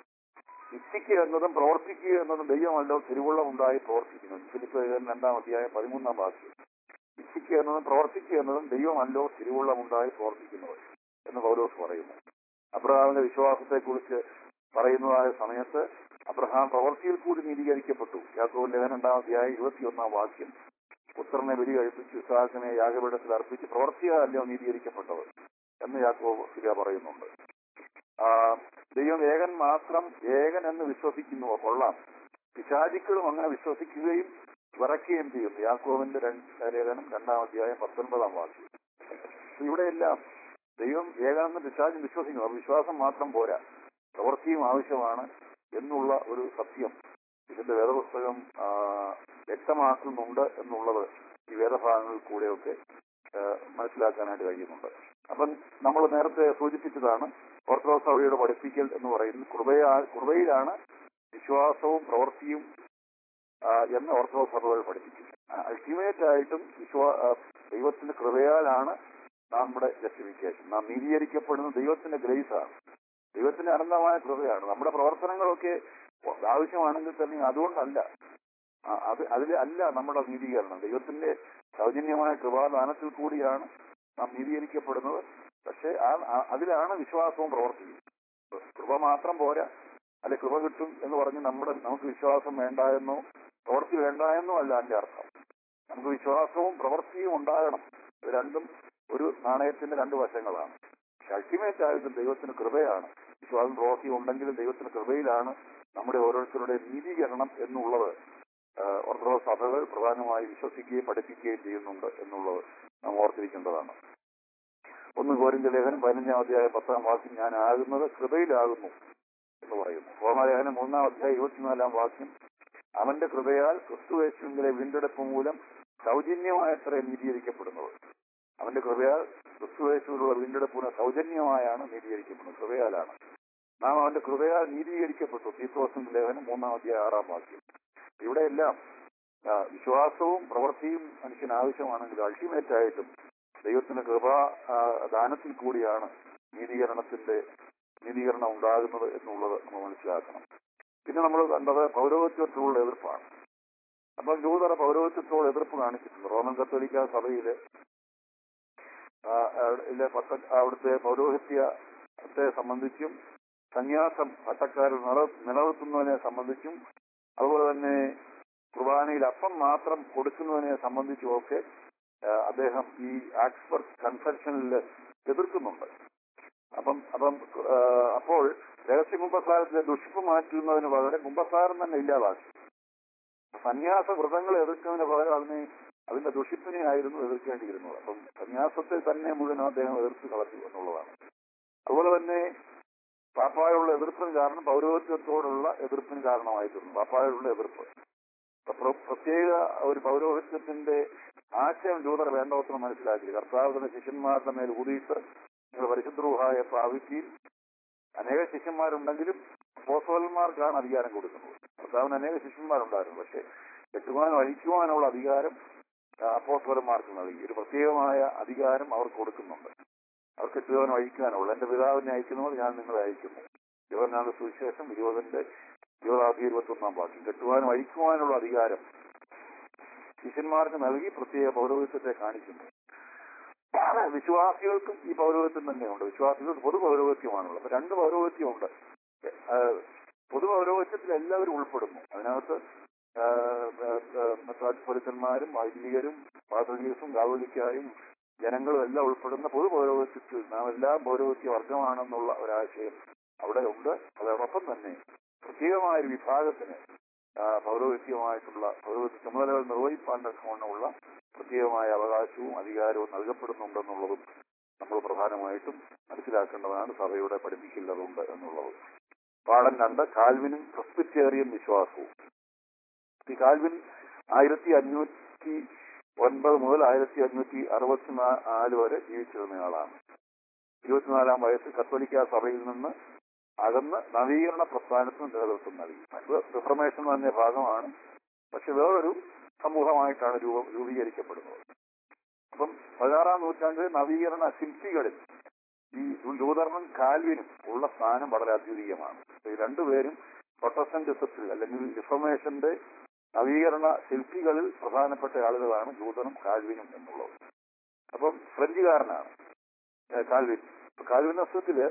ഇച്ഛിക്കുക എന്നതും പ്രവർത്തിക്കുക എന്നതും ദൈവമല്ലോ തിരുവുള്ളം ഉണ്ടായി പ്രവർത്തിക്കുന്നു ഫിലിപ്പ് ലേഖനം രണ്ടാം അധ്യായം പതിമൂന്നാം വാക്യം ഇച്ഛിക്കുക എന്നതും പ്രവർത്തിക്കുക എന്നതും ദൈവമല്ലോ തിരുവുള്ളം ഉണ്ടായി പ്രവർത്തിക്കുന്നത് എന്ന് പൗലോസ് പറയുന്നു അബ്രഹാമിന്റെ വിശ്വാസത്തെക്കുറിച്ച് പറയുന്നതായ സമയത്ത് അബ്രഹാം പ്രവൃത്തിയിൽ കൂടി നീതീകരിക്കപ്പെട്ടു യാക്കോബ് ലേഖനം രണ്ടാം അധ്യായം ഇരുപത്തിയൊന്നാം വാക്യം പുത്രനെ ബലി കഴിപ്പിച്ച് ഇസാഖിനെ യാഗപീഠത്തിൽ അർപ്പിച്ച് പ്രവർത്തിയാലോ നീതീകരിക്കപ്പെട്ടത് എന്ന് യാക്കോബ് സിക പറയുന്നുണ്ട് ആ, ദൈവം ഏകൻ മാത്രം ഏകൻ എന്ന് വിശ്വസിക്കുന്നുവോ കൊള്ളാം പിശാചിക്കളും അങ്ങനെ വിശ്വസിക്കുകയും വിറയ്ക്കുകയും ചെയ്യുന്നു യാക്കോബിന്റെ രണ്ട് ലേഖനം രണ്ടാം അധ്യായം പത്തൊൻപതാം വാക്യം ഇവിടെയെല്ലാം ദൈവം ഏകാന്ന് പിശാചും വിശ്വസിക്കുന്നു ആ വിശ്വാസം മാത്രം പോരാ പ്രവൃത്തിയും ആവശ്യമാണ് എന്നുള്ള ഒരു സത്യം ഇതിന്റെ വേദപുസ്തകം ആ, വ്യക്തമാക്കുന്നുണ്ട് എന്നുള്ളത് ഈ വേദഭാഗങ്ങളിൽ കൂടെയൊക്കെ ആ, മനസ്സിലാക്കാനായിട്ട് കഴിയുന്നുണ്ട് അപ്പം നമ്മൾ നേരത്തെ സൂചിപ്പിച്ചതാണ് ഓർത്തഡോക്സ് സഭയുടെ പഠിപ്പിക്കൽ എന്ന് പറയുന്നത് കൃപയാ കൃപയിലാണ് വിശ്വാസവും പ്രവൃത്തിയും ആ, എന്ന് ഓർത്തഡോക്സ് സഭകൾ പഠിപ്പിക്കും അൾട്ടിമേറ്റ് ആയിട്ടും വിശ്വാ ആ, ദൈവത്തിന്റെ കൃപയാലാണ് നമ്മുടെ ജസ്റ്റിഫിക്കേഷൻ നാം നീതീകരിക്കപ്പെടുന്നത് ദൈവത്തിന്റെ ഗ്രേസാണ് ദൈവത്തിന്റെ അനന്തമായ കൃപയാണ് നമ്മുടെ പ്രവർത്തനങ്ങളൊക്കെ ആവശ്യമാണെങ്കിൽ തന്നെ അതുകൊണ്ടല്ല ആ, അത് അതിൽ അല്ല നമ്മുടെ നീതീകരണം ദൈവത്തിന്റെ സൗജന്യമായ കൃപാദാനത്തിൽ കൂടിയാണ് നാം നീതീകരിക്കപ്പെടുന്നത് പക്ഷെ ആ ആ- അതിലാണ് വിശ്വാസവും പ്രവർത്തിയും കൃപ മാത്രം പോരാ അല്ലെ കൃപ കിട്ടും എന്ന് പറഞ്ഞ് നമ്മുടെ നമുക്ക് വിശ്വാസം വേണ്ട എന്നോ പ്രവൃത്തി വേണ്ട എന്നോ അല്ല അതിന്റെ അർത്ഥം നമുക്ക് വിശ്വാസവും പ്രവൃത്തിയും ഉണ്ടാകണം ഇത് രണ്ടും ഒരു നാണയത്തിന്റെ രണ്ട് വശങ്ങളാണ് അൾട്ടിമേറ്റ് ആയിട്ടും ദൈവത്തിന് കൃപയാണ് വിശ്വാസം പ്രവൃത്തി ഉണ്ടെങ്കിലും ദൈവത്തിന് കൃപയിലാണ് നമ്മുടെ ഓരോരുത്തരുടെയും നീതീകരണം എന്നുള്ളത് ആ, ഓർത്തഡോക്സ് സഭകൾ പ്രധാനമായി വിശ്വസിക്കുകയും പഠിപ്പിക്കുകയും ചെയ്യുന്നുണ്ട് എന്നുള്ളത് നാം ഓർത്തിരിക്കേണ്ടതാണ് ഒന്ന് കോരിന്റെ ലേഖനം പതിനഞ്ചാം അധ്യായം പത്താം വാക്യം ഞാൻ ആകുന്നത് കൃപയിലാകുന്നു എന്ന് പറയുന്നു റോമാലേഖനം മൂന്നാം അധ്യായം ഇരുപത്തിനാലാം വാക്യം അവന്റെ കൃപയാൽ ക്രിസ്തുവേശുവിന്റെ വീണ്ടെടുപ്പ് മൂലം സൗജന്യമായത്രേ നീതീകരിക്കപ്പെടുന്നത് അവന്റെ കൃപയാൽ ക്രിസ്തുവേശുവിലുള്ള വീണ്ടെടുപ്പിന് സൗജന്യമായാണ് നീതീകരിക്കപ്പെടുന്നത് കൃപയാലാണ് നാം അവന്റെ കൃപയാൽ നീതീകരിക്കപ്പെട്ടു തീത്തോസിന്റെ ലേഖനം മൂന്നാം അധ്യായം ആറാം വാക്യം ഇവിടെയെല്ലാം ആ, വിശ്വാസവും പ്രവൃത്തിയും മനുഷ്യന് ആവശ്യമാണെങ്കിൽ അൾട്ടിമേറ്റ് ആയിട്ടും ദൈവത്തിന്റെ കൃപ ആ, ദാനത്തിൽ കൂടിയാണ് നീതീകരണത്തിന്റെ നീതീകരണം ഉണ്ടാകുന്നത് എന്നുള്ളത് നമ്മൾ മനസ്സിലാക്കണം പിന്നെ നമ്മൾ കണ്ടത് പൗരോഹിത്യത്തോടുള്ള എതിർപ്പാണ് അപ്പം ലൂതറ പൗരോഹിത്യത്തോട് എതിർപ്പ് കാണിച്ചിട്ടുണ്ട് റോമൻ കത്തോലിക്ക സഭയിലെ ആ, ആ, ഇല്ലേ, പട്ട- അവിടുത്തെ പൗരോഹിത്യത്തെ സംബന്ധിച്ചും സന്യാസം പട്ടക്കാരിൽ നില നിലനിർത്തുന്നതിനെ സംബന്ധിച്ചും അതുപോലെ തന്നെ കുർബാനയിൽ അപ്പം മാത്രം കൊടുക്കുന്നതിനെ സംബന്ധിച്ചുമൊക്കെ ആ, അദ്ദേഹം ഈ ആക്സ്ഫർഡ് കൺഫെൻഷനിൽ എതിർക്കുന്നുണ്ട് അപ്പം അപ്പം ആ, അപ്പോൾ രഹസ്യ കുംഭസാരത്തിലെ ദുഷിപ്പ് മാറ്റുന്നതിന് പകരം കുംഭസാരം തന്നെ ഇല്ലാതാക്കി സന്യാസ വ്രതങ്ങൾ എതിർക്കുന്നതിന് പകരം അതിനെ അതിന്റെ ദുഷിപ്പിനെ ആയിരുന്നു എതിർക്കേണ്ടിയിരുന്നത് അപ്പം സന്യാസത്തെ തന്നെ മുഴുവൻ അദ്ദേഹം എതിർത്ത് കളഞ്ഞു എന്നുള്ളതാണ് അതുപോലെ തന്നെ പാപ്പായുള്ള എതിർപ്പിന് കാരണം പൗരോഹിത്യത്തോടുള്ള എതിർപ്പിന് കാരണമായിട്ടുണ്ട് പാപ്പായുള്ള എതിർപ്പ് അപ്പൊ പ്ര- പ്രത്യേക ഒരു പൗരോഹിത്യത്തിന്റെ ആശയം ജൂതർ വേണ്ടവത്തിന് മനസ്സിലാക്കി കർത്താവ് തന്നെ ശിഷ്യന്മാരുടെ മേൽ ഊതിയിട്ട് നിങ്ങൾ പരിശുദ്രൂഹായ പ്രാപിക്കുകയും അനേക ശിഷ്യന്മാരുണ്ടെങ്കിലും അപ്പോസ്തലന്മാർക്കാണ് അധികാരം കൊടുക്കുന്നത് കർത്താവിന് അനേക ശിഷ്യന്മാരുണ്ടായിരുന്നു പക്ഷെ കെട്ടുവാനും അഴിക്കുവാനുള്ള അധികാരം ആ, അപ്പോസ്തലന്മാർക്ക് നൽകി ഒരു പ്രത്യേകമായ അധികാരം അവർക്ക് കൊടുക്കുന്നുണ്ട് അവർക്ക് കെട്ടുവാനും അഴിക്കാനുള്ള എന്റെ പിതാവിനെ അയക്കുന്നത് ഞാൻ നിങ്ങളെ അയക്കുന്നു യുവനാണ് സുവിശേഷം ഇരുപതിന്റെ ഇരുപതാം ഇരുപത്തി ഒന്നാം വാക്യം കെട്ടുവാനും അഴിക്കുവാനുള്ള അധികാരം ശിഷ്യന്മാർക്ക് നൽകി പ്രത്യേക പൗരോഹിത്യത്തെ കാണിക്കുന്നു വിശ്വാസികൾക്കും ഈ പൗരോഹിത്യം തന്നെയുണ്ട് വിശ്വാസികൾക്ക് പൊതു പൗരോഹിത്യമാണുള്ളത് അപ്പൊ രണ്ട് പൗരോഹിത്യമുണ്ട് ഏഹ് പൊതു പൗരോഹിത്യത്തിൽ എല്ലാവരും ഉൾപ്പെടുന്നു അതിനകത്ത് മെത്രാപ്പൊലിത്തന്മാരും വൈദികരും പാത്രീസും കാവലിക്കായും ജനങ്ങളും എല്ലാം ഉൾപ്പെടുന്ന പൊതു പൗരോഹിത്യത്തിൽ നാം എല്ലാം പൗരോഹിത്യ വർഗമാണെന്നുള്ള ഒരാശയം അവിടെ ഉണ്ട് അതോടൊപ്പം തന്നെ പ്രത്യേകമായ ഒരു വിഭാഗത്തിന് ആ, പൗരോഹിത്യമായിട്ടുള്ള പൗരോഹിത്യ ചുമതലകൾ നിർവഹിപ്പാൻ തക്കവണ്ണമുള്ള പ്രത്യേകമായ അവകാശവും അധികാരവും നൽകപ്പെടുന്നുണ്ടെന്നുള്ളതും നമ്മൾ പ്രധാനമായിട്ടും മനസ്സിലാക്കേണ്ടതാണ് സഭയുടെ പഠിപ്പിക്കില്ലതുണ്ട് എന്നുള്ളത് പാഠം രണ്ട് കാൽവിനും ക്രിസ്പിറ്റേറിയൻ വിശ്വാസവും ഈ കാൽവിൻ ആയിരത്തി അഞ്ഞൂറ്റി ഒൻപത് മുതൽ ആയിരത്തി അഞ്ഞൂറ്റി അറുപത്തി നാല് വരെ ജീവിച്ചിരുന്നയാളാണ് ഇരുപത്തിനാലാം വയസ്സിൽ കത്തോലിക്ക സഭയിൽ നിന്ന് അകന്ന് നവീകരണ പ്രസ്ഥാനത്തിന് നേതൃത്വം നൽകി അത് റിഫർമേഷൻ തന്നെ ഭാഗമാണ് പക്ഷെ വേറൊരു സമൂഹമായിട്ടാണ് രൂപ രൂപീകരിക്കപ്പെടുന്നത് അപ്പം പതിനാറാം നൂറ്റാണ്ടിൽ നവീകരണ ശില്പികളിൽ ഈ ലൂതറിനും കാൽവിനും ഉള്ള സ്ഥാനം വളരെ അദ്വിതീയമാണ് ഈ രണ്ടുപേരും പ്രൊട്ടസ്റ്റന്റിസത്തിൽ അല്ലെങ്കിൽ റിഫർമേഷന്റെ നവീകരണ ശില്പികളിൽ പ്രധാനപ്പെട്ട ആളുകളാണ് ലൂതറും കാൽവിനും എന്നുള്ളത് അപ്പം ഫ്രഞ്ചുകാരനാണ് ഏഹ് കാൽവിൻ കാൽവിനസത്തില്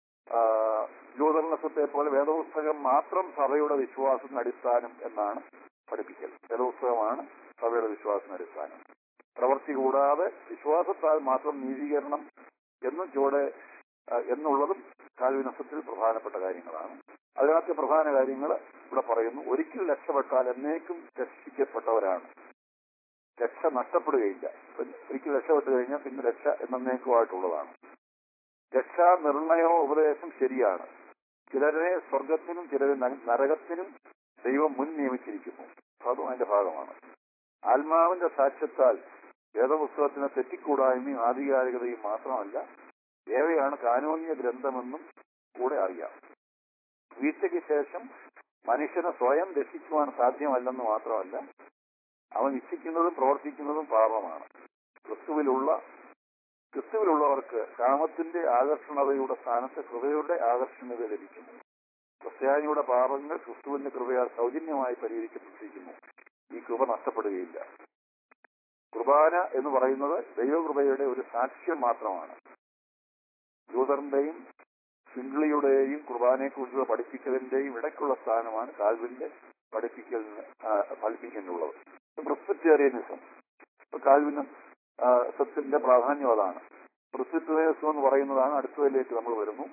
ലൂതറിനസത്തെ പോലെ വേദപുസ്തകം മാത്രം സഭയുടെ വിശ്വാസത്തിന് അടിസ്ഥാനം എന്നാണ് പഠിപ്പിക്കൽ വേദപുസ്തകമാണ് സഭയുടെ വിശ്വാസത്തിന് അടിസ്ഥാനം പ്രവൃത്തി കൂടാതെ വിശ്വാസത്താൽ മാത്രം നീതീകരണം എന്നും ചുവടെ ആ, എന്നുള്ളതും കാൽവിനസത്തിൽ പ്രധാനപ്പെട്ട കാര്യങ്ങളാണ് അതിനകത്തെ പ്രധാന കാര്യങ്ങൾ ഇവിടെ പറയുന്നു ഒരിക്കൽ രക്ഷപ്പെട്ടാൽ എന്നേക്കും രക്ഷിക്കപ്പെട്ടവരാണ് രക്ഷ നഷ്ടപ്പെടുകയില്ല ഒരിക്കൽ രക്ഷപ്പെട്ടു കഴിഞ്ഞാൽ പിന്നെ രക്ഷ എന്നേക്കുമായിട്ടുള്ളതാണ് രക്ഷാ നിർണയോ ഉപദേശം ശരിയാണ് ചിലരെ സ്വർഗത്തിനും ചിലരെ ന- നരകത്തിനും ദൈവം മുൻ നിയമിച്ചിരിക്കുന്നു അതും അതിന്റെ ഭാഗമാണ് ആത്മാവിന്റെ സാക്ഷ്യത്താൽ വേദപുസ്തകത്തിന് തെറ്റിക്കൂടായ്മയും ആധികാരികതയും മാത്രമല്ല ഏവയാണ് കാനോന്യ ഗ്രന്ഥമെന്നും കൂടെ അറിയാം വീഴ്ചയ്ക്ക് ശേഷം മനുഷ്യനെ സ്വയം രക്ഷിക്കുവാൻ സാധ്യമല്ലെന്ന് മാത്രമല്ല അവൻ ഇച്ഛിക്കുന്നതും പ്രവർത്തിക്കുന്നതും പാപമാണ് ക്രിസ്തുവിലുള്ള ക്രിസ്തുവിലുള്ളവർക്ക് കാമത്തിന്റെ ആകർഷണതയുടെ സ്ഥാനത്ത് കൃപയുടെ ആകർഷണത ലഭിക്കുന്നു ക്രിസ്ത്യാനിയുടെ പാപങ്ങൾ ക്രിസ്തുവിന്റെ കൃപയാൽ സൗജന്യമായി പരിഹരിക്കപ്പെട്ടിരിക്കുന്നു ഈ കൃപ നഷ്ടപ്പെടുകയില്ല കുർബാന എന്ന് പറയുന്നത് ദൈവകൃപയുടെ ഒരു സാക്ഷ്യം മാത്രമാണ് ലൂതറിന്റെയും സിംഗ്ലിയുടെയും കുർബാനയെക്കുറിച്ചുള്ള പഠിപ്പിക്കലിന്റെയും ഇടയ്ക്കുള്ള സ്ഥാനമാണ് കാൽവിന്റെ പഠിപ്പിക്കലിന് ആ, പഠിപ്പിക്കലിനുള്ളത് പ്രിസ്പിറ്റേറിയനിസം കാൽവിനും സത്യത്തിന്റെ പ്രാധാന്യം അതാണ് പ്രിസ്പിറ്റേറിയനിസം എന്ന് പറയുന്നതാണ് അടുത്തതിലേക്ക് നമ്മൾ വരുന്നു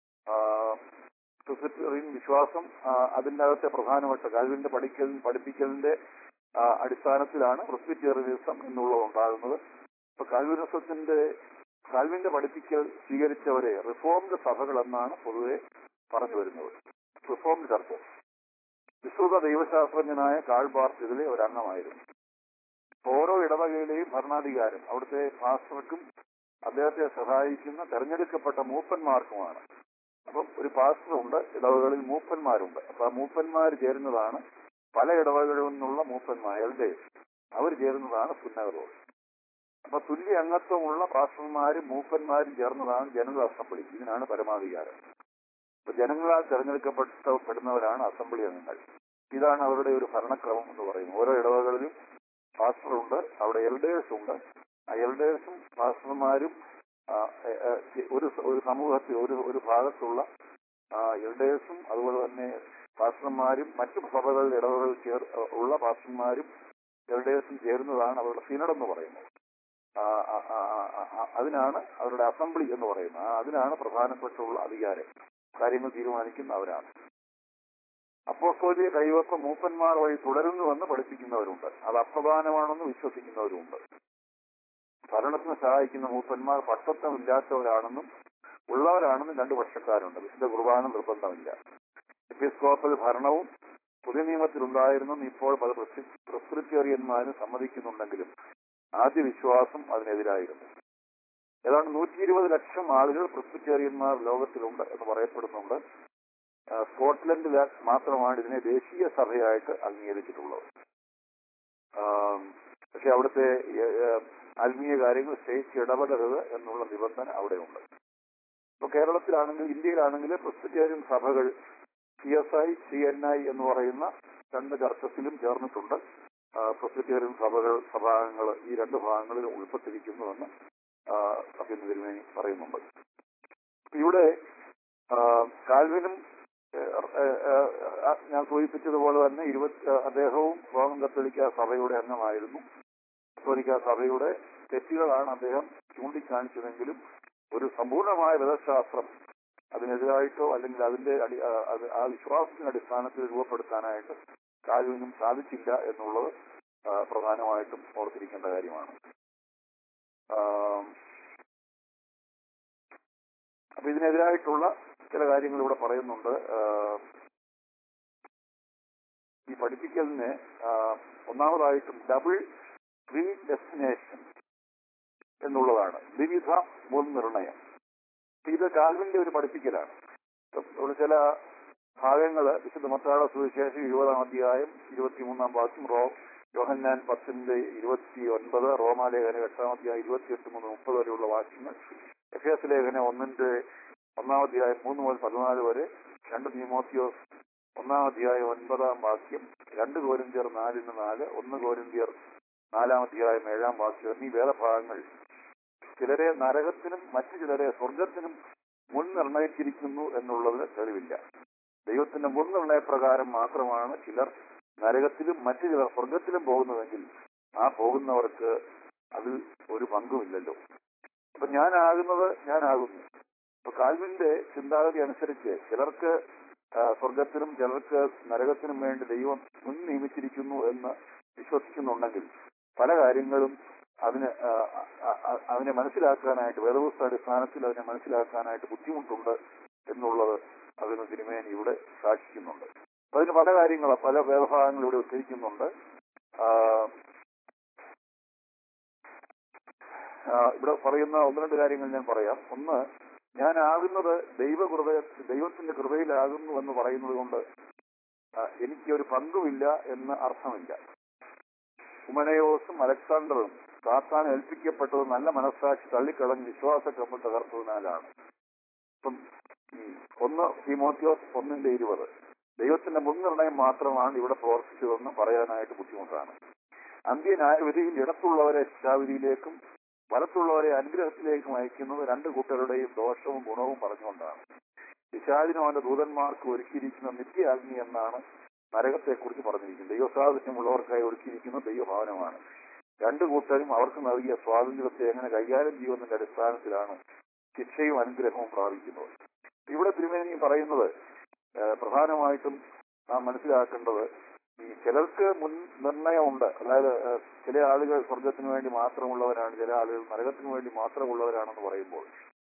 പ്രിസ്പിറ്റേറിയൻ വിശ്വാസം ആ, അതിന്റെ അകത്തെ പ്രധാനപ്പെട്ട കാൽവിന്റെ പഠിക്കൽ പഠിപ്പിക്കലിന്റെ ആ, അടിസ്ഥാനത്തിലാണ് പ്രിസ്പിറ്റേറിയനിസം എന്നുള്ളത് ഉണ്ടാകുന്നത് അപ്പൊ കാൽവിനിസത്തിന്റെ കാൽവിന്റെ പഠിപ്പിക്കൽ സ്വീകരിച്ചവരെ റിഫോംഡ് സഭകൾ എന്നാണ് പൊതുവെ പറഞ്ഞു വരുന്നത് റിഫോംഡ് ചർച്ച് വിശ്രുത ദൈവശാസ്ത്രജ്ഞനായ കാൾബാർട്ട് ഇതിലെ ഒരു അംഗമായിരുന്നു ഓരോ ഇടവകയിലെയും ഭരണാധികാരം അവിടുത്തെ പാസ്റ്റർക്കും അദ്ദേഹത്തെ സഹായിക്കുന്ന തെരഞ്ഞെടുക്കപ്പെട്ട മൂപ്പന്മാർക്കുമാണ് അപ്പം ഒരു പാസ്റ്ററുണ്ട് ഇടവകളിൽ മൂപ്പന്മാരുണ്ട് അപ്പൊ ആ മൂപ്പന്മാർ ചേരുന്നതാണ് പല ഇടവകളിൽ നിന്നുള്ള മൂപ്പന്മാർ എൽഡേഴ്സ് അവർ ചേരുന്നതാണ് സുന്നകരോട് അപ്പൊ തുല്യ അംഗത്വമുള്ള പാസ്റ്റർമാരും മൂപ്പന്മാരും ചേർന്നതാണ് ജനറൽ അസംബ്ലി ഇതിനാണ് പരമാധികാരം അപ്പൊ ജനങ്ങളാൽ തെരഞ്ഞെടുക്കപ്പെട്ടപ്പെടുന്നവരാണ് അസംബ്ലി അംഗങ്ങൾ ഇതാണ് അവരുടെ ഒരു ഭരണക്രമം എന്ന് പറയുന്നത് ഓരോ ഇടവകളിലും പാസ്റ്ററുണ്ട് അവിടെ എൽഡേഴ്സ് ഉണ്ട് ആ എൽഡേഴ്സും പാസ്റ്റർമാരും ആ, എ, എ, ഒരു സ- ഒരു സമൂഹത്തിൽ ഒരു ഒരു ഭാഗത്തുള്ള ആ, എൽഡേഴ്സും അതുപോലെ തന്നെ പാസ്റ്റർമാരും മറ്റു സഭകളിൽ ഇടവകളിൽ ചേർ ഉള്ള പാസ്റ്റർമാരും എൽഡേഴ്സും ചേരുന്നതാണ് അവരുടെ സിനഡ് എന്ന് പറയുന്നത് ആ, ആ, ആ, ആ, ആ, അതിനാണ് അവരുടെ അസംബ്ലി എന്ന് പറയുന്നത് ആ, അതിനാണ് പ്രധാനപ്പെട്ടുള്ള അധികാരം കാര്യങ്ങൾ തീരുമാനിക്കുന്ന അവരാണ് അപ്പോസ്തോലിയ കൈവപ്പം മൂപ്പന്മാർ വഴി തുടരുന്നുവെന്ന് പഠിപ്പിക്കുന്നവരുണ്ട് അത് അപ്രധാനമാണെന്ന് വിശ്വസിക്കുന്നവരുമുണ്ട് ഭരണത്തിന് സഹായിക്കുന്ന മൂപ്പന്മാർ പട്ടത്വമില്ലാത്തവരാണെന്നും ഉള്ളവരാണെന്നും രണ്ടു പക്ഷക്കാരുണ്ട് വിശുദ്ധ കുർബാന നിർബന്ധമില്ല എപ്പിസ്കോപ്പൽ ഭരണവും പുതിയ നിയമത്തിലുണ്ടായിരുന്നെന്ന് ഇപ്പോൾ പല പ്രിസ്ക്രിപ്റ്റേറിയന്മാരും സമ്മതിക്കുന്നുണ്ടെങ്കിലും ആദ്യ വിശ്വാസം അതിനെതിരായിരുന്നു ഏതാണ്ട് നൂറ്റി ഇരുപത് ലക്ഷം ആളുകൾ പ്രിസ്ക്രിപ്റ്റേറിയന്മാർ ലോകത്തിലുണ്ട് എന്ന് പറയപ്പെടുന്നുണ്ട് ആ, സ്കോട്ട്ലൻഡിൽ മാത്രമാണ് ഇതിനെ ദേശീയ സഭയായിട്ട് അംഗീകരിച്ചിട്ടുള്ളത് ആം, പക്ഷെ അവിടുത്തെ ഏ, ഏ, ആത്മീയ കാര്യങ്ങൾ സ്റ്റേറ്റ് ഇടപെടരുത് എന്നുള്ള നിബന്ധന അവിടെയുണ്ട് ഇപ്പൊ കേരളത്തിലാണെങ്കിൽ ഇന്ത്യയിലാണെങ്കിൽ പ്രിസ്ക്രിപ്റ്റേറിയൻ സഭകൾ C S I C N I എന്ന് പറയുന്ന രണ്ട് ചർച്ചസിലും ചേർന്നിട്ടുണ്ട് ആ, പ്രിസ്ക്രിപ്റ്റേറിയൻ സഭകൾ സഭാംഗങ്ങൾ ഈ രണ്ട് ഭാഗങ്ങളിൽ ഉൾപ്പെട്ടിരിക്കുന്നുവെന്ന് ആ, സത്യം തിരുമേനി പറയുന്നുണ്ട് ഇവിടെ ആ, കാൽവിനും ഏഹ്, ഏഹ്, ഏഹ്, ഞാൻ സൂചിപ്പിച്ചതുപോലെ തന്നെ ഇരുപത്തി അദ്ദേഹവും റോമൻ കത്തോലിക്ക സഭയുടെ അംഗമായിരുന്നു കത്തോലിക്ക സഭയുടെ തെറ്റുകളാണ് അദ്ദേഹം ചൂണ്ടിക്കാണിച്ചതെങ്കിലും ഒരു സമ്പൂർണമായ വേദശാസ്ത്രം അതിനെതിരായിട്ടോ അല്ലെങ്കിൽ അതിന്റെ അടി ആ, അത് ആ വിശ്വാസത്തിന്റെ അടിസ്ഥാനത്തിൽ രൂപപ്പെടുത്താനായിട്ട് കാൽവിനും സാധിച്ചില്ല എന്നുള്ളത് ആ, പ്രധാനമായിട്ടും ഓർത്തിരിക്കേണ്ട കാര്യമാണ് ആ, അപ്പൊ ഇതിനെതിരായിട്ടുള്ള ചില കാര്യങ്ങൾ ഇവിടെ പറയുന്നുണ്ട് ആ, ഈ പഠിപ്പിക്കലിന് ആ, ഒന്നാമതായിട്ടും ഡബിൾ പ്രീ ഡെസ്റ്റിനേഷൻ എന്നുള്ളതാണ് വിവിധ മുൻനിർണയം അപ്പൊ ഇത് കാൽവിന്റെ ഒരു പഠിപ്പിക്കലാണ് ഇപ്പൊ ഇവിടെ ചില ഭാഗങ്ങള് വിശുദ്ധ മത്താഴ സുവിശേഷം ഇരുപതാം അധ്യായം ഇരുപത്തിമൂന്നാം വാക്യം റോ യോഹന്നാൻ പത്തിന്റെ ഇരുപത്തി ഒൻപത് റോമാലേഖന എട്ടാം അധ്യായം ഇരുപത്തിയെട്ട് മുതൽ മുപ്പത് വരെയുള്ള വാക്യങ്ങൾ എഫ് എസ് ലേഖന ഒന്നിന്റെ ഒന്നാം അധ്യായം മൂന്ന് മുതൽ പതിനാല് വരെ രണ്ട് നിയമോത്തിയോസ് ഒന്നാം അധ്യായം ഒൻപതാം വാക്യം രണ്ട് കോരിന്തിയർ നാലിന് നാല് ഒന്ന് കോരിന്തിയർ നാലാം അധ്യായം ഏഴാം വാക്യം എന്നീ വേദഭാഗങ്ങൾ ചിലരെ നരകത്തിനും മറ്റു ചിലരെ സ്വർഗത്തിനും മുൻ നിർണയിച്ചിരിക്കുന്നു എന്നുള്ളതിന് തെളിവില്ല ദൈവത്തിന്റെ മുൻ നിർണയപ്രകാരം മാത്രമാണ് ചിലർ നരകത്തിലും മറ്റു ചിലർ സ്വർഗത്തിലും പോകുന്നതെങ്കിൽ ആ പോകുന്നവർക്ക് അതിൽ ഒരു പങ്കുമില്ലല്ലോ അപ്പൊ ഞാനാകുന്നത് ഞാനാകുന്നു അപ്പൊ കാൽവിന്റെ ചിന്താഗതി അനുസരിച്ച് ചിലർക്ക് ആ, സ്വർഗത്തിനും ചിലർക്ക് നരകത്തിനും വേണ്ടി ദൈവം മുൻ നിയമിച്ചിരിക്കുന്നു എന്ന് വിശ്വസിക്കുന്നുണ്ടെങ്കിൽ പല കാര്യങ്ങളും അതിന് ആ, ആ, ആ, അതിനെ മനസ്സിലാക്കാനായിട്ട് വേദപുസ്തക അടിസ്ഥാനത്തിൽ അതിനെ മനസ്സിലാക്കാനായിട്ട് ബുദ്ധിമുട്ടുണ്ട് എന്നുള്ളത് അതിന് തിരുമേനി ഇവിടെ സാക്ഷിക്കുന്നുണ്ട് അപ്പൊ അതിന് പല കാര്യങ്ങൾ പല വേദഭാഗങ്ങൾ ഇവിടെ ഉദ്ധരിക്കുന്നുണ്ട് ആ, ആ, ഇവിടെ പറയുന്ന ഒന്ന് രണ്ട് കാര്യങ്ങൾ ഞാൻ പറയാം ഒന്ന് ഞാനാകുന്നത് ദൈവകൃപ ദൈവത്തിന്റെ കൃപയിലാകുന്നു എന്ന് പറയുന്നത് കൊണ്ട് ആ, എനിക്ക് ഒരു പങ്കുമില്ല എന്ന് അർത്ഥമില്ല ഉമനയോസും അലക്സാണ്ടറും സാത്താൻ ഏൽപ്പിക്കപ്പെട്ടത് നല്ല മനസ്സാക്ഷി തള്ളിക്കളഞ്ഞ് വിശ്വാസ കമ്പ് തകർത്തതിനാലാണ് ഇപ്പം ഉം, ഒന്ന് തിമോത്യോസ് ഒന്നിന്റെ ഇരുപത് ദൈവത്തിന്റെ മുൻനിർണയം മാത്രമാണ് ഇവിടെ പ്രവർത്തിച്ചതെന്ന് പറയാനായിട്ട് ബുദ്ധിമുട്ടാണ് അന്ത്യന്യായവിധിയിൽ ഇടത്തുള്ളവരെ ശിക്ഷാവിധിയിലേക്കും വലത്തുള്ളവരെ അനുഗ്രഹത്തിലേക്കും അയക്കുന്നത് രണ്ട് കൂട്ടരുടെയും ദോഷവും ഗുണവും പറഞ്ഞുകൊണ്ടാണ് പിശാചിനും അവന്റെ ദൂതന്മാർക്ക് ഒരുക്കിയിരിക്കുന്ന നിത്യാഗ്നി എന്നാണ് നരകത്തെക്കുറിച്ച് പറഞ്ഞിരിക്കുന്നത് ദൈവസാദൃശ്യമുള്ളവർക്കായി ഒരുക്കിയിരിക്കുന്ന ദൈവഭവനമാണ് രണ്ടു കൂട്ടരും അവർക്ക് നൽകിയ സ്വാതന്ത്ര്യത്തെ എങ്ങനെ കൈകാര്യം ചെയ്യുന്നതിന്റെ അടിസ്ഥാനത്തിലാണ് ശിക്ഷയും അനുഗ്രഹവും പ്രാപിക്കുന്നത് ഇവിടെ തിരുമേനി പറയുന്നത് ഏഹ്, പ്രധാനമായിട്ടും നാം മനസ്സിലാക്കേണ്ടത് ഈ ചിലർക്ക് മുൻ നിർണയമുണ്ട് അതായത് ഏഹ്, ചില ആളുകൾ സ്വർഗത്തിന് വേണ്ടി മാത്രമുള്ളവരാണ് ചില ആളുകൾ നരകത്തിന് വേണ്ടി മാത്രമുള്ളവരാണെന്ന് പറയുമ്പോൾ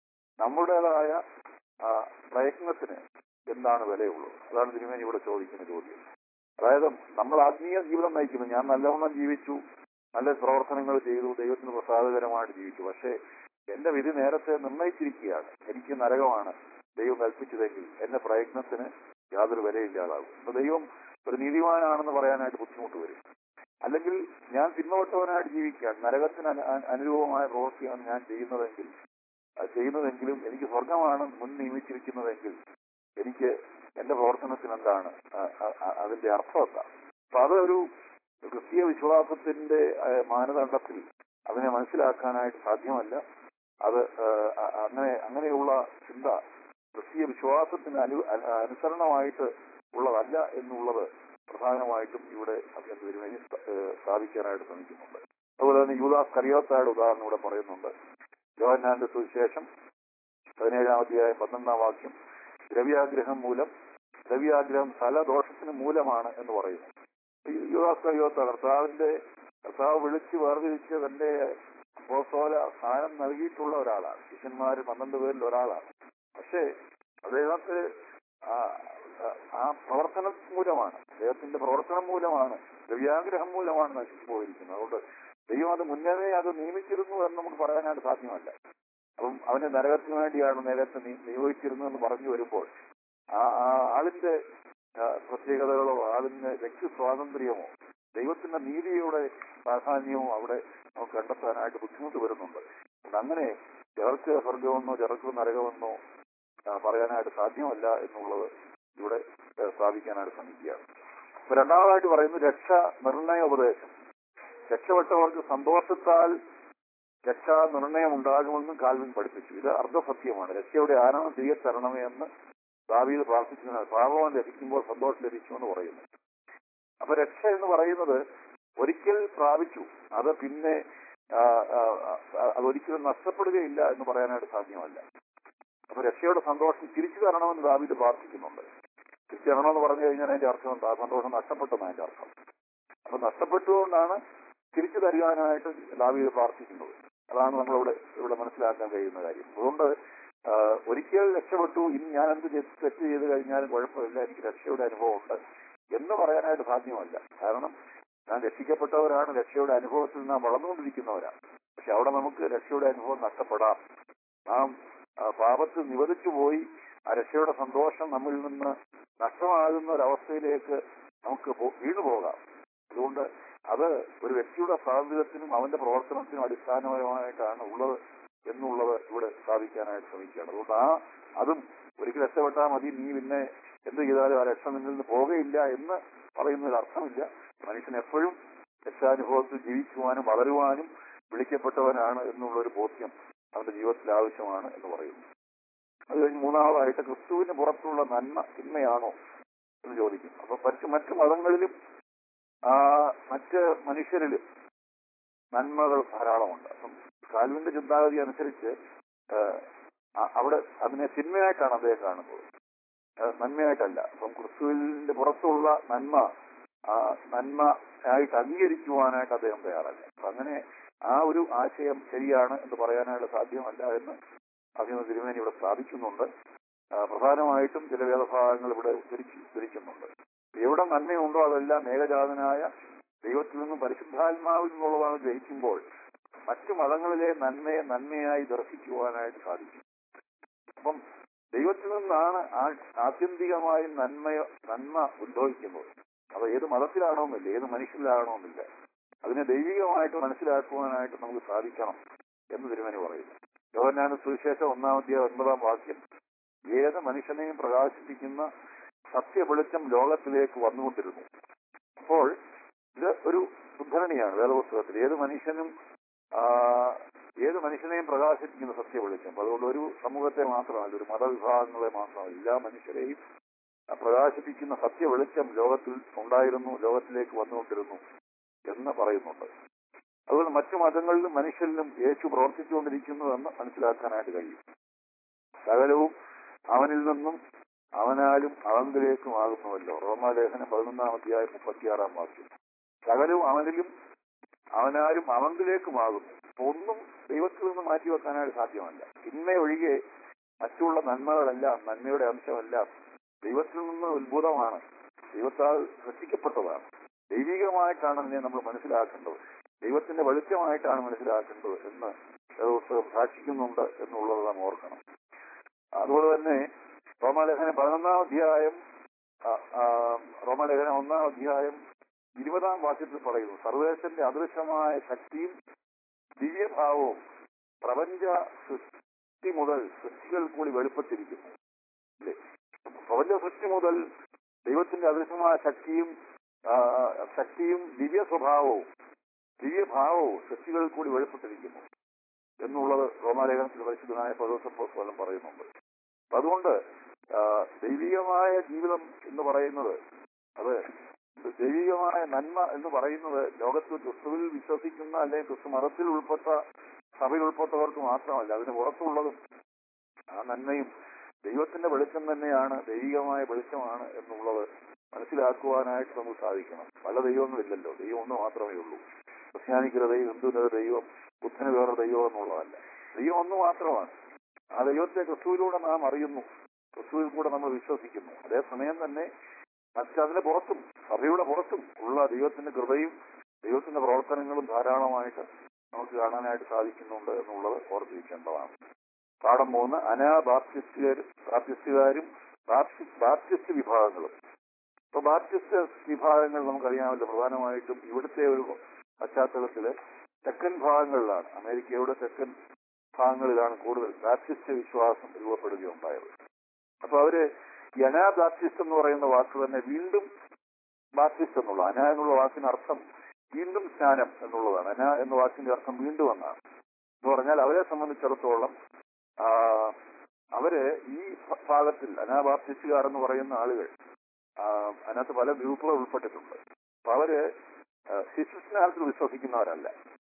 നമ്മുടേതായ ആ, പ്രയത്നത്തിന് എന്താണ് വിലയുള്ളത് അതാണ് തിരുമേനി ഇവിടെ ചോദിക്കുന്ന ചോദ്യം അതായത് നമ്മൾ ആത്മീയ ജീവിതം നയിക്കുന്നു ഞാൻ നല്ലവണ്ണം ജീവിച്ചു നല്ല പ്രവർത്തനങ്ങൾ ചെയ്തു ദൈവത്തിന് പ്രസാദകരമായിട്ട് ജീവിച്ചു പക്ഷേ എന്റെ വിധി നേരത്തെ നിർണയിച്ചിരിക്കുകയാണ് എനിക്ക് നരകമാണ് ദൈവം കൽപ്പിച്ചതെങ്കിൽ എന്റെ പ്രയത്നത്തിന് യാതൊരു വിലയില്ലാതാകും അപ്പൊ ദൈവം ഒരു നീതിമാനാണെന്ന് പറയാനായിട്ട് ബുദ്ധിമുട്ട് വരും അല്ലെങ്കിൽ ഞാൻ തിന്മപ്പെട്ടവനായിട്ട് ജീവിക്കാൻ നരകത്തിന് അനു- അനു- അനുരൂപമായ പ്രവൃത്തിയാണ് ഞാൻ ചെയ്യുന്നതെങ്കിൽ അത് ചെയ്യുന്നതെങ്കിലും എനിക്ക് സ്വർഗമാണ് മുൻ നിയമിച്ചിരിക്കുന്നതെങ്കിൽ എനിക്ക് എന്റെ പ്രവർത്തനത്തിന് എന്താണ് ആ- ആ- ആ- അതിന്റെ അർത്ഥം എന്താ അപ്പൊ അതൊരു ക്രിസ്തീയ വിശ്വാസത്തിന്റെ ആ, മാനദണ്ഡത്തിൽ അതിനെ മനസ്സിലാക്കാനായിട്ട് സാധ്യമല്ല അത് ആ, അ- അങ്ങനെ അങ്ങനെയുള്ള ചിന്ത ക്രിസ്തീയ വിശ്വാസത്തിന് അനു അ- അനുസരണമായിട്ട് ഉള്ളതല്ല എന്നുള്ളത് പ്രധാനമായിട്ടും ഇവിടെ അദ്ദേഹം തിരുമേനി സ്ഥാ- ഏ, സ്ഥാപിക്കാനായിട്ട് ശ്രമിക്കുന്നുണ്ട് അതുപോലെ തന്നെ യൂദാസ് കറിയോത്തായുടെ ഉദാഹരണം ഇവിടെ പറയുന്നുണ്ട് യോഹന്നാന്റെ സുവിശേഷം പതിനേഴാം അധ്യായം പന്ത്രണ്ടാം വാക്യം ദ്രവ്യാഗ്രഹം മൂലം ദ്രവ്യാഗ്രഹം ഫലദോഷത്തിന് മൂലമാണ് എന്ന് പറയുന്നു ഈ യുവാസ് കയ്യോത്ത കർത്താവിന്റെ കർത്താവ് വിളിച്ച് വേർതിരിച്ച് തന്റെ അപ്പോസ്തോല സ്ഥാനം നൽകിയിട്ടുള്ള ഒരാളാണ് ശിഷ്യന്മാര് പന്ത്രണ്ട് പേരിൽ ഒരാളാണ് പക്ഷേ അദ്ദേഹത്തെ ആ ആ- ആ പ്രവർത്തനം മൂലമാണ് അദ്ദേഹത്തിന്റെ പ്രവർത്തനം മൂലമാണ് ദ്രവ്യാഗ്രഹം മൂലമാണ് നശിച്ചു പോയിരിക്കുന്നത് അതുകൊണ്ട് ദൈവം അത് മുന്നമേ അത് നിയമിച്ചിരുന്നു എന്ന് നമുക്ക് പറയാനായിട്ട് സാധ്യമല്ല അപ്പം അവന് നരകത്തിന് വേണ്ടിയാണ് നേരത്തെ നി- നിയോഗിച്ചിരുന്നതെന്ന് പറഞ്ഞു വരുമ്പോൾ ആ ആ ആളിന്റെ ആ, പ്രത്യേകതകളോ ആളിന്റെ വ്യക്തി സ്വാതന്ത്ര്യമോ ദൈവത്തിന്റെ നീതിയുടെ പ്രാധാന്യവും അവിടെ നമുക്ക് കണ്ടെത്താനായിട്ട് ബുദ്ധിമുട്ട് വരുന്നുണ്ട് അതുകൊണ്ട് അങ്ങനെ ചിലർക്ക് സ്വർഗമെന്നോ ചിലർക്ക് നരകമെന്നോ ആ, പറയാനായിട്ട് സാധ്യമല്ല എന്നുള്ളത് ഇവിടെ ആ, സ്ഥാപിക്കാനായിട്ട് ശ്രമിക്കുകയാണ് അപ്പൊ രണ്ടാമതായിട്ട് പറയുന്നത് രക്ഷ നിർണയ ഉപദേശം രക്ഷപ്പെട്ടവർക്ക് സന്തോഷത്താൽ രക്ഷാ നിർണയം ഉണ്ടാകുമെന്നും കാൽവിൻ പഠിപ്പിച്ചു ഇത് അർദ്ധസത്യമാണ് രക്ഷയുടെ ആനന്ദം തിരികെ തരണമേ എന്ന് ദാവീദ് പ്രാർത്ഥിക്കുന്നതിനാൽ പാപം ലഭിക്കുമ്പോൾ സന്തോഷം ലഭിക്കുമെന്ന് പറയുന്നു അപ്പൊ രക്ഷ എന്ന് പറയുന്നത് ഒരിക്കൽ പ്രാപിച്ചു അത് പിന്നെ ആ, ആ, ആ, അതൊരിക്കലും നഷ്ടപ്പെടുകയില്ല എന്ന് പറയാനായിട്ട് സാധ്യമല്ല അപ്പൊ രക്ഷയുടെ സന്തോഷം തിരിച്ചു തരണമെന്ന് ദാവീദ് പ്രാർത്ഥിക്കുന്നുണ്ട് തിരിച്ചു തരണമെന്ന് പറഞ്ഞു കഴിഞ്ഞാൽ അതിന്റെ അർത്ഥം എന്താ ആ സന്തോഷം നഷ്ടപ്പെട്ടെന്ന് അതിന്റെ അർത്ഥം അപ്പൊ നഷ്ടപ്പെട്ടുകൊണ്ടാണ് തിരിച്ചു തരുവാനായിട്ട് ദാവീദ് പ്രാർത്ഥിക്കുന്നത് അതാണ് നമ്മളിവിടെ ഇവിടെ മനസ്സിലാക്കാൻ കഴിയുന്ന കാര്യം അതുകൊണ്ട് ആ, ഒരിക്കൽ രക്ഷപ്പെട്ടു ഇനി ഞാൻ എന്ത് ചെയ്ത് തെറ്റ് ചെയ്ത് കഴിഞ്ഞാലും കുഴപ്പമില്ല എനിക്ക് രക്ഷയുടെ അനുഭവം ഉണ്ട് എന്ന് പറയാനായിട്ട് സാധ്യമല്ല കാരണം ഞാൻ രക്ഷിക്കപ്പെട്ടവരാണ് രക്ഷയുടെ അനുഭവത്തിൽ നാം വളർന്നുകൊണ്ടിരിക്കുന്നവരാണ് പക്ഷെ അവിടെ നമുക്ക് രക്ഷയുടെ അനുഭവം നഷ്ടപ്പെടാം നാം ആ, പാപത്തിൽ നിവദിച്ചു പോയി ആ രക്ഷയുടെ സന്തോഷം നമ്മിൽ നിന്ന് നഷ്ടമാകുന്ന ഒരവസ്ഥയിലേക്ക് നമുക്ക് പോ- വീണു പോകാം അതുകൊണ്ട് അത് ഒരു വ്യക്തിയുടെ സ്വാതന്ത്ര്യത്തിനും അവന്റെ പ്രവർത്തനത്തിനും അടിസ്ഥാനപരമായിട്ടാണ് ഉള്ളത് എന്നുള്ളത് ഇവിടെ സ്ഥാപിക്കാനായിട്ട് ശ്രമിക്കുകയാണ് അതുകൊണ്ട് ആ അതും ഒരിക്കൽ രക്ഷപ്പെട്ടാൽ മതി നീ പിന്നെ എന്ത് ചെയ്താലും ആ രക്ഷ നിന്നിൽ നിന്ന് പോകുകയില്ല എന്ന് പറയുന്നതിൽ അർത്ഥമില്ല മനുഷ്യൻ എപ്പോഴും രക്ഷാനുഭവത്തിൽ ജീവിക്കുവാനും വളരുവാനും വിളിക്കപ്പെട്ടവനാണ് എന്നുള്ള ഒരു ബോധ്യം അവന്റെ ജീവിതത്തിൽ ആവശ്യമാണ് എന്ന് പറയുന്നു അത് കഴിഞ്ഞ് മൂന്നാമതായിട്ട് ക്രിസ്തുവിന് പുറത്തുള്ള നന്മ തിന്മയാണോ എന്ന് ചോദിക്കും അപ്പൊ മറ്റ് മറ്റു മതങ്ങളിലും ആ മറ്റ് മനുഷ്യരിലും നന്മകൾ ധാരാളമുണ്ട് അപ്പം കാൽവിന്റെ ചിന്താഗതി അനുസരിച്ച് ആ, അ- അവിടെ അതിനെ തിന്മയായിട്ടാണ് അദ്ദേഹം കാണുന്നത് ആ, നന്മയായിട്ടല്ല അപ്പം ക്രിസ്തുവിന്റെ പുറത്തുള്ള നന്മ ആ നന്മ ആയിട്ട് അംഗീകരിക്കുവാനായിട്ട് അദ്ദേഹം തയ്യാറല്ല അപ്പൊ അങ്ങനെ ആ ഒരു ആശയം ശരിയാണ് എന്ന് പറയാനായിട്ട് സാധ്യമല്ല എന്ന് അഭിമ തിരുമേനി ഇവിടെ സ്ഥാപിക്കുന്നുണ്ട് ആ, പ്രധാനമായിട്ടും ചില വേദഭാഗങ്ങൾ ഇവിടെ ഉദ്ധരിച്ച് ഉദ്ധരിക്കുന്നുണ്ട് എവിടെ നന്മയുണ്ടോ അതെല്ലാം ഏകജാതനായ ദൈവത്തിൽ നിന്നും പരിശുദ്ധാത്മാവിൽ നിന്നുള്ളതാണ് ഗ്രഹിക്കുമ്പോൾ മറ്റു മതങ്ങളിലെ നന്മയെ നന്മയായി ദർശിക്കുവാനായിട്ട് സാധിക്കും അപ്പം ദൈവത്തിൽ നിന്നാണ് ആ- ആത്യന്തികമായി നന്മയോ നന്മ ഉത്ഭവിക്കുന്നത് അത് ഏത് മതത്തിലാണോന്നില്ല ഏത് മനുഷ്യരിലാണോന്നില്ല അതിനെ ദൈവികമായിട്ട് മനസ്സിലാക്കുവാനായിട്ട് നമുക്ക് സാധിക്കണം എന്ന് തിരുമനി പറയുന്നു യോഹന്നാന സുവിശേഷം ഒന്നാമത്തെ ഒൻപതാം വാക്യം ഏത് മനുഷ്യനെയും പ്രകാശിപ്പിക്കുന്ന സത്യവെളിച്ചം ലോകത്തിലേക്ക് വന്നുകൊണ്ടിരുന്നു അപ്പോൾ ഇത് ഒരു ഉദ്ധരണിയാണ് വേദപുസ്തകത്തിൽ ഏത് മനുഷ്യനും ആ, ഏത് മനുഷ്യനെയും പ്രകാശിപ്പിക്കുന്ന സത്യവെളിച്ചം അപ്പൊ അതുകൊണ്ട് ഒരു സമൂഹത്തെ മാത്രമല്ല ഒരു മതവിഭാഗങ്ങളെ മാത്രമല്ല എല്ലാ മനുഷ്യരെയും ആ, പ്രകാശിപ്പിക്കുന്ന സത്യവെളിച്ചം ലോകത്തിൽ ഉണ്ടായിരുന്നു ലോകത്തിലേക്ക് വന്നുകൊണ്ടിരുന്നു എന്ന് പറയുന്നുണ്ട് അതുപോലെ മറ്റു മതങ്ങളിലും മനുഷ്യരിലും യേശു പ്രവർത്തിച്ചുകൊണ്ടിരിക്കുന്നു എന്ന് മനസ്സിലാക്കാനായിട്ട് കഴിയും സകലവും അവനിൽ നിന്നും അവനാലും അവങ്കിലേക്കും ആകുന്നുവല്ലോ റോമാലേഖനം പതിനൊന്നാം അധ്യായം മുപ്പത്തിയാറാം വാക്യം സകലവും അവനിലും അവനാലും അവങ്കിലേക്കുമാകുന്നു അപ്പൊ ഒന്നും ദൈവത്തിൽ നിന്ന് മാറ്റിവെക്കാനായിട്ട് സാധ്യമല്ല തിന്മ ഒഴികെ മറ്റുള്ള നന്മകളെല്ലാം നന്മയുടെ അംശമെല്ലാം ദൈവത്തിൽ നിന്ന് ഉത്ഭുതമാണ് ദൈവത്താൽ സൃഷ്ടിക്കപ്പെട്ടതാണ് ദൈവികമായിട്ടാണ് അതിനെ നമ്മൾ മനസ്സിലാക്കേണ്ടത് ദൈവത്തിന്റെ വെളിച്ചമായിട്ടാണ് മനസ്സിലാക്കേണ്ടത് എന്ന് വേദപുസ്തകം സാക്ഷിക്കുന്നുണ്ട് എന്നുള്ളത് നാം ഓർക്കണം അതുപോലെ തന്നെ റോമാലേഖനം പതിനൊന്നാം അധ്യായം ആ, ആ, റോമാലേഖനം ഒന്നാം അധ്യായം ഇരുപതാം വാക്യത്തിൽ പറയുന്നു സർവേശന്റെ അദൃശ്യമായ ശക്തിയും ദിവ്യഭാവവും പ്രപഞ്ച സൃഷ്ടി മുതൽ സൃഷ്ടികൾ കൂടി വെളിപ്പെട്ടിരിക്കുന്നു ഇല്ലേ? പ്രപഞ്ച സൃഷ്ടി മുതൽ ദൈവത്തിന്റെ അദൃശ്യമായ ശക്തിയും ആ, ശക്തിയും ദിവ്യ സ്വഭാവവും ദിവ്യഭാവവും സൃഷ്ടികൾ കൂടി വെളിപ്പെട്ടിരിക്കുന്നു എന്നുള്ളത് റോമാലേഖനത്തിൽ പരിശുദ്ധനായ പദോസപ്പോസ്വലം പറയുന്നുണ്ട് അപ്പൊ അതുകൊണ്ട് ആ, ദൈവികമായ ജീവിതം എന്ന് പറയുന്നത് അത് ദൈവികമായ നന്മ എന്ന് പറയുന്നത് ലോകത്തിൽ ക്രിസ്തുവിൽ വിശ്വസിക്കുന്ന അല്ലെങ്കിൽ ക്രിസ്തു മതത്തിൽ ഉൾപ്പെട്ട സഭയിൽ ഉൾപ്പെട്ടവർക്ക് മാത്രമല്ല അതിന് പുറത്തുള്ളതും ആ നന്മയും ദൈവത്തിന്റെ വെളിച്ചം തന്നെയാണ് ദൈവികമായ വെളിച്ചമാണ് എന്നുള്ളത് മനസ്സിലാക്കുവാനായിട്ട് നമുക്ക് സാധിക്കണം പല ദൈവങ്ങളില്ലല്ലോ ദൈവം ഒന്ന് മാത്രമേ ഉള്ളൂ ക്രിസ്ത്യാനിക്കൊരു ദൈവം ഹിന്ദുവിനൊരു ദൈവം ബുദ്ധന് വേറെ ദൈവം എന്നുള്ളതല്ല ദൈവം ഒന്ന് മാത്രമാണ് ആ ദൈവത്തെ ക്രിസ്തുവിലൂടെ നാം അറിയുന്നു ക്രിസ്തുവിൽ കൂടെ നമ്മൾ വിശ്വസിക്കുന്നു അതേസമയം തന്നെ മറ്റതിന് പുറത്തും സഭയുടെ പുറത്തും ഉള്ള ദൈവത്തിന്റെ കൃപയും ദൈവത്തിന്റെ പ്രവർത്തനങ്ങളും ധാരാളമായിട്ട് നമുക്ക് കാണാനായിട്ട് സാധിക്കുന്നുണ്ട് എന്നുള്ളത് ഓർത്തിരിക്കേണ്ടതാണ് പാഠം മൂന്ന് അനാബാപ്റ്റിസ്റ്റുകാരും ബാപ്റ്റിസ്റ്റുകാരും ബാപ്റ്റി- ബാപ്റ്റിസ്റ്റ് വിഭാഗങ്ങളും ഇപ്പൊ ബാപ്റ്റിസ്റ്റ് വിഭാഗങ്ങൾ നമുക്കറിയാമല്ലോ പ്രധാനമായിട്ടും ഇവിടുത്തെ ഒരു പശ്ചാത്തലത്തില് തെക്കൻ ഭാഗങ്ങളിലാണ് അമേരിക്കയുടെ തെക്കൻ ഭാഗങ്ങളിലാണ് കൂടുതൽ ബാപ്റ്റിസ്റ്റ് വിശ്വാസം രൂപപ്പെടുകയുണ്ടായത് അപ്പൊ അവര് ഈ അനാ ബാപ്റ്റിസ്റ്റ് എന്ന് പറയുന്ന വാക്ക് തന്നെ വീണ്ടും ബാപ്റ്റിസ്റ്റ് എന്നുള്ള അന എന്നുള്ള വാക്കിന് അർത്ഥം വീണ്ടും സ്നാനം എന്നുള്ളതാണ് അന എന്ന വാക്കിന്റെ അർത്ഥം വീണ്ടും എന്നാണ് എന്ന് പറഞ്ഞാൽ അവരെ സംബന്ധിച്ചിടത്തോളം ആ, അവര് ഈ ഭ- ഭാഗത്തിൽ അനാബാപ്റ്റിസ്റ്റുകാർ എന്ന് പറയുന്ന ആളുകൾ ആ, അതിനകത്ത് പല ഗ്രൂപ്പുകൾ ഉൾപ്പെട്ടിട്ടുണ്ട് അപ്പൊ അവര് ആ, ശിശുസ്നാനത്തിൽ വിശ്വസിക്കുന്നവരല്ല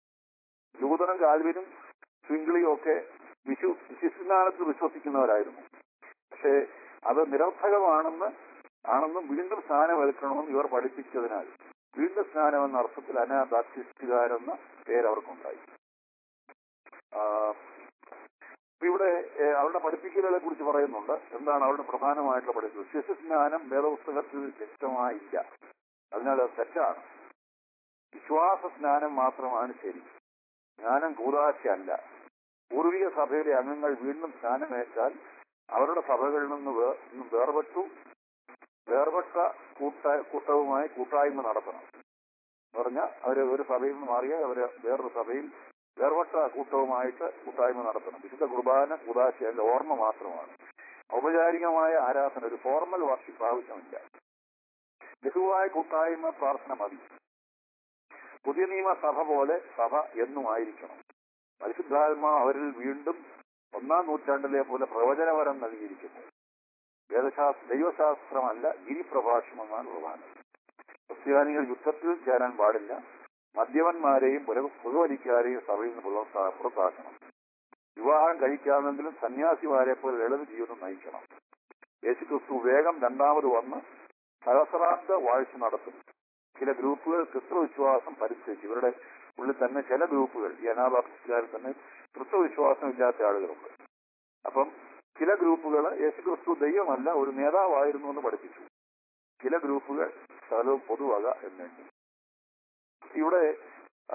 ലൂതനും കാൽവിനും സ്വിംഗ്ലിയും ഒക്കെ വിശു ശിശുസ്നാനത്തിൽ വിശ്വസിക്കുന്നവരായിരുന്നു പക്ഷേ അത് നിരർത്ഥകമാണെന്ന് ആണെന്നും വീണ്ടും സ്ഥാനമേൽക്കണമെന്ന് ഇവർ പഠിപ്പിച്ചതിനാൽ വീണ്ടും സ്നാനം എന്ന അർത്ഥത്തിൽ അനാബാപ്റ്റിസ്റ്റുകാരെന്ന പേര് അവർക്കുണ്ടായി ആ, ഇപ്പൊ ഇവിടെ ഏ, അവരുടെ പഠിപ്പിക്കലുകളെ കുറിച്ച് പറയുന്നുണ്ട് എന്താണ് അവരുടെ പ്രധാനമായിട്ടുള്ള പഠിപ്പിക്കൽ ശിശുസ്നാനം വേദപുസ്തകത്തിൽ വ്യക്തമായില്ല അതിനാൽ അത് തെറ്റാണ് വിശ്വാസ സ്നാനം മാത്രമാണ് ശരി ജ്ഞാനം കൂതാശയല്ല പൂർവിക സഭയിലെ അംഗങ്ങൾ വീണ്ടും സ്നാനമേറ്റാൽ അവരുടെ സഭകളിൽ നിന്ന് വേ- നിന്ന് വേർപെട്ടു വേർപെട്ട കൂട്ട കൂട്ടവുമായി കൂട്ടായ്മ നടത്തണം എന്ന് പറഞ്ഞാൽ അവര് ഒരു സഭയിൽ നിന്ന് മാറിയാൽ അവര് വേറൊരു സഭയിൽ വേർപെട്ട കൂട്ടവുമായിട്ട് കൂട്ടായ്മ നടത്തണം വിശുദ്ധ കുർബാന കൂതാശ അതിന്റെ ഓർമ്മ മാത്രമാണ് ഔപചാരികമായ ആരാധന ഒരു ഫോർമൽ വർഷിപ്പ് ആവശ്യമില്ല ലഘുവായ കൂട്ടായ്മ പ്രാർത്ഥന മതി പുതിയ നിയമ സഭ പോലെ സഭ എന്നും ആയിരിക്കണം പരിശുദ്ധാത്മാ അവരിൽ വീണ്ടും ഒന്നാം നൂറ്റാണ്ടിലെ പോലെ പ്രവചനവരം നൽകിയിരിക്കുന്നു വേദശാസ്ത്ര ദൈവശാസ്ത്രമല്ല ഗിരിപ്രഭാഷണമെന്നാണ് പ്രധാനം ക്രിസ്ത്യാനികൾ യുദ്ധത്തിൽ ചേരാൻ പാടില്ല മദ്യവന്മാരെയും പുര- പുകവലിക്കാരെയും സഭയിൽ നിന്ന് പുറത്താ- പുറത്താക്കണം വിവാഹം കഴിക്കാമെങ്കിലും സന്യാസിമാരെ പോലെ ലളിത ജീവിതം നയിക്കണം യേശുക്രിസ്തു വേഗം രണ്ടാമത് വന്ന് സഹസ്രാബ്ദ വാഴ്ച നടത്തും ചില ഗ്രൂപ്പുകൾ ക്രിസ്തുവിശ്വാസം പരിസ്ഥിതി ഇവരുടെ ഉള്ളിൽ തന്നെ ചില ഗ്രൂപ്പുകൾ ഈ അനാഥാപ്രസ്കാരിൽ തന്നെ ക്രിസ്തുവിശ്വാസം ഇല്ലാത്ത ആളുകളുണ്ട് അപ്പം ചില ഗ്രൂപ്പുകൾ യേശുക്രിസ്തു ദൈവമല്ല ഒരു നേതാവായിരുന്നു എന്ന് പഠിപ്പിച്ചു ചില ഗ്രൂപ്പുകൾ സ്ഥലവും പൊതുവക എന്നെണ്ണി ഇവിടെ ആ,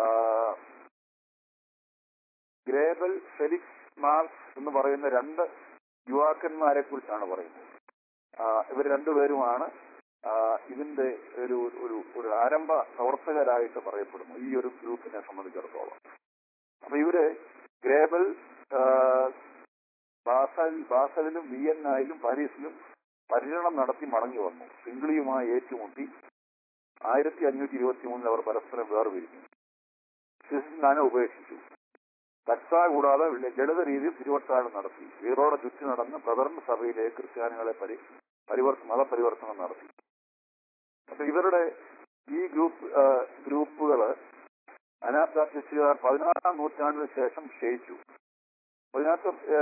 ഗ്രേബൽ ഫെലിക്സ് മാർക്സ് എന്ന് പറയുന്ന രണ്ട് യുവാക്കന്മാരെ കുറിച്ചാണ് പറയുന്നത് ആ, ഇവർ രണ്ടുപേരുമാണ് ആ, ഇതിന്റെ ഒരു ഒരു ഒരു ആരംഭ പ്രവർത്തകരായിട്ട് പറയപ്പെടുന്നു ഈ ഒരു ഗ്രൂപ്പിനെ സംബന്ധിച്ചിടത്തോളം അപ്പൊ ഇവര് ഗ്രേബൽ ആ, ബാസൽ ബാസലിലും വിയന്നായിലും പാരീസിലും പര്യടനം നടത്തി മടങ്ങി വന്നു സിംഗ്ലിയുമായി ഏറ്റുമുട്ടി ആയിരത്തി അഞ്ഞൂറ്റി ഇരുപത്തി മൂന്നിൽ അവർ പരസ്പരം വേർപിരിഞ്ഞു ശിശുസ്നാനം ഉപേക്ഷിച്ചു തക്സ കൂടാതെ ലളിത രീതിയിൽ തിരുവട്ടാഴം നടത്തി വീറോടെ ചുറ്റി നടന്ന് പ്രഥമ സഭയിലെ ക്രിസ്ത്യാനികളെ പരി പരിവർത്തന മതപരിവർത്തനം നടത്തി അപ്പൊ ഇവരുടെ ഈ ഗ്രൂപ്പ് ആ, ഗ്രൂപ്പുകള് അനാഥാപ്തിസ്റ്റുകാർ പതിനാറാം നൂറ്റാണ്ടിന് ശേഷം ക്ഷയിച്ചു അതിനകത്ത് ആ,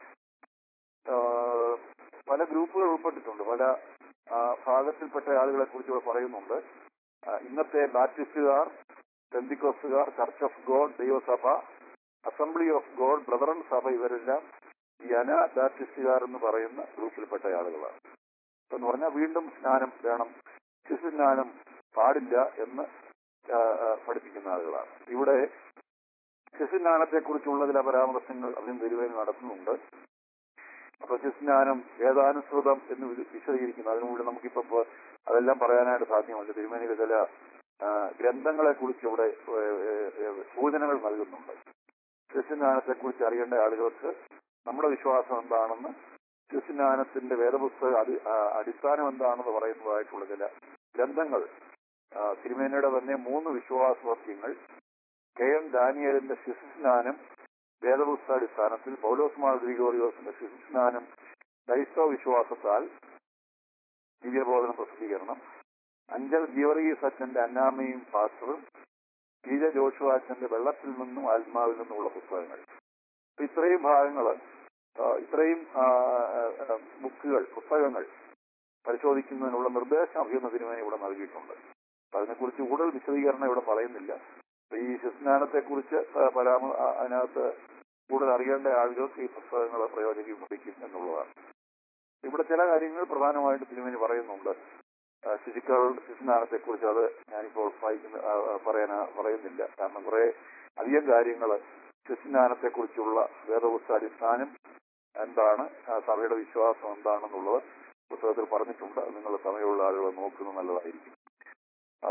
ആ, പല ഗ്രൂപ്പുകൾ ഉൾപ്പെട്ടിട്ടുണ്ട് പല ആ, ഭാഗത്തിൽപ്പെട്ട ആളുകളെ കുറിച്ച് ഇവിടെ പറയുന്നുണ്ട് ആ, ഇന്നത്തെ ബാപ്റ്റിസ്റ്റുകാർ പെന്തിക്കോസുകാർ ചർച്ച് ഓഫ് ഗോഡ് ദൈവസഭ അസംബ്ലി ഓഫ് ഗോഡ് ബ്രദറൻ സഭ ഇവരെല്ലാം ഈ അന ബാപ്റ്റിസ്റ്റുകാർ എന്ന് പറയുന്ന ഗ്രൂപ്പിൽപ്പെട്ട ആളുകളാണ് എന്ന് പറഞ്ഞാൽ വീണ്ടും സ്നാനം വേണം ശിശുസ്നാനം പാടില്ല എന്ന് ആ, ആ, പഠിപ്പിക്കുന്ന ആളുകളാണ് ഇവിടെ ശിശുസ്നാനത്തെ കുറിച്ചുള്ള ചില പരാമർശങ്ങൾ അതിന് തിരുവേൽ നടത്തുന്നുണ്ട് അപ്പൊ ശിശുസ്നാനം വേദാനുസൃതം എന്ന് വി- വിശദീകരിക്കുന്നു അതിനുള്ളിൽ നമുക്കിപ്പോ ഇപ്പൊ അതെല്ലാം പറയാനായിട്ട് സാധ്യമല്ല തിരുമേനിയുടെ ചില ആ, ഗ്രന്ഥങ്ങളെ കുറിച്ച് ഇവിടെ ഏ, ഏ, ഏ, സൂചനകൾ നൽകുന്നുണ്ട് ശിശുസ്നാനത്തെ കുറിച്ച് അറിയേണ്ട ആളുകൾക്ക് നമ്മുടെ വിശ്വാസം എന്താണെന്ന് ശിശുസ്നാനത്തിന്റെ വേദപുസ്തക അടി ആ, അടിസ്ഥാനം എന്താണെന്ന് പറയുന്നതായിട്ടുള്ള ചില ഗ്രന്ഥങ്ങൾ ആ, തിരുമേനയുടെ തന്നെ മൂന്ന് വിശ്വാസവാക്യങ്ങൾ കെ എം ദാനിയലിന്റെ ശിശുസ്നാനം വേദപുസ്തകാടിസ്ഥാനത്തിൽ പൗലോസ് മാർ ഗ്രിഗോറിയോസിന്റെ ശിശുസ്നാനം ക്രൈസ്തവ വിശ്വാസത്താൽ ദിവ്യബോധന പ്രസിദ്ധീകരണം അഞ്ചൽ ഗിയോറീസ് അച്ഛന്റെ അന്നാമയും പാസ്റ്ററും പി ജെ ജോഷു അച്ഛന്റെ വെള്ളത്തിൽ നിന്നും ആത്മാവിൽ നിന്നുമുള്ള പുസ്തകങ്ങൾ അപ്പൊ ഇത്രയും ഭാഗങ്ങള് ആ, ഇത്രയും ആ, ആ, ബുക്കുകൾ പുസ്തകങ്ങൾ പരിശോധിക്കുന്നതിനുള്ള നിർദ്ദേശം അഭിമുഖത്തിനുമായി ഇവിടെ നൽകിയിട്ടുണ്ട് അപ്പൊ അതിനെക്കുറിച്ച് കൂടുതൽ വിശദീകരണം ഇവിടെ പറയുന്നില്ല അപ്പൊ ഈ ശിസ്നാനത്തെ കുറിച്ച് പരാമ ആ- അതിനകത്ത് കൂടുതൽ അറിയേണ്ട ആളുകൾക്ക് ഈ പുസ്തകങ്ങൾ പ്രയോജനപ്പെടുത്തിക്കും എന്നുള്ളതാണ് ഇവിടെ ചില കാര്യങ്ങൾ പ്രധാനമായിട്ട് തിരുമേനി പറയുന്നുണ്ട് ആ, ശിശുക്കൾ ശിശുനാനത്തെ കുറിച്ച് അത് ഞാനിപ്പോൾ വായിക്കുന്ന ആ, ആ, പറയാൻ പറയുന്നില്ല കാരണം കുറെ അധികം കാര്യങ്ങൾ ശിശുനാനത്തെ കുറിച്ചുള്ള വേദപുസ്തക അടിസ്ഥാനം എന്താണ് ആ, സഭയുടെ വിശ്വാസം എന്താണെന്നുള്ളത് പുസ്തകത്തിൽ പറഞ്ഞിട്ടുണ്ട് അത് നിങ്ങൾ സമയമുള്ള ആളുകൾ നോക്കുന്നത് നല്ലതായിരിക്കും ആ,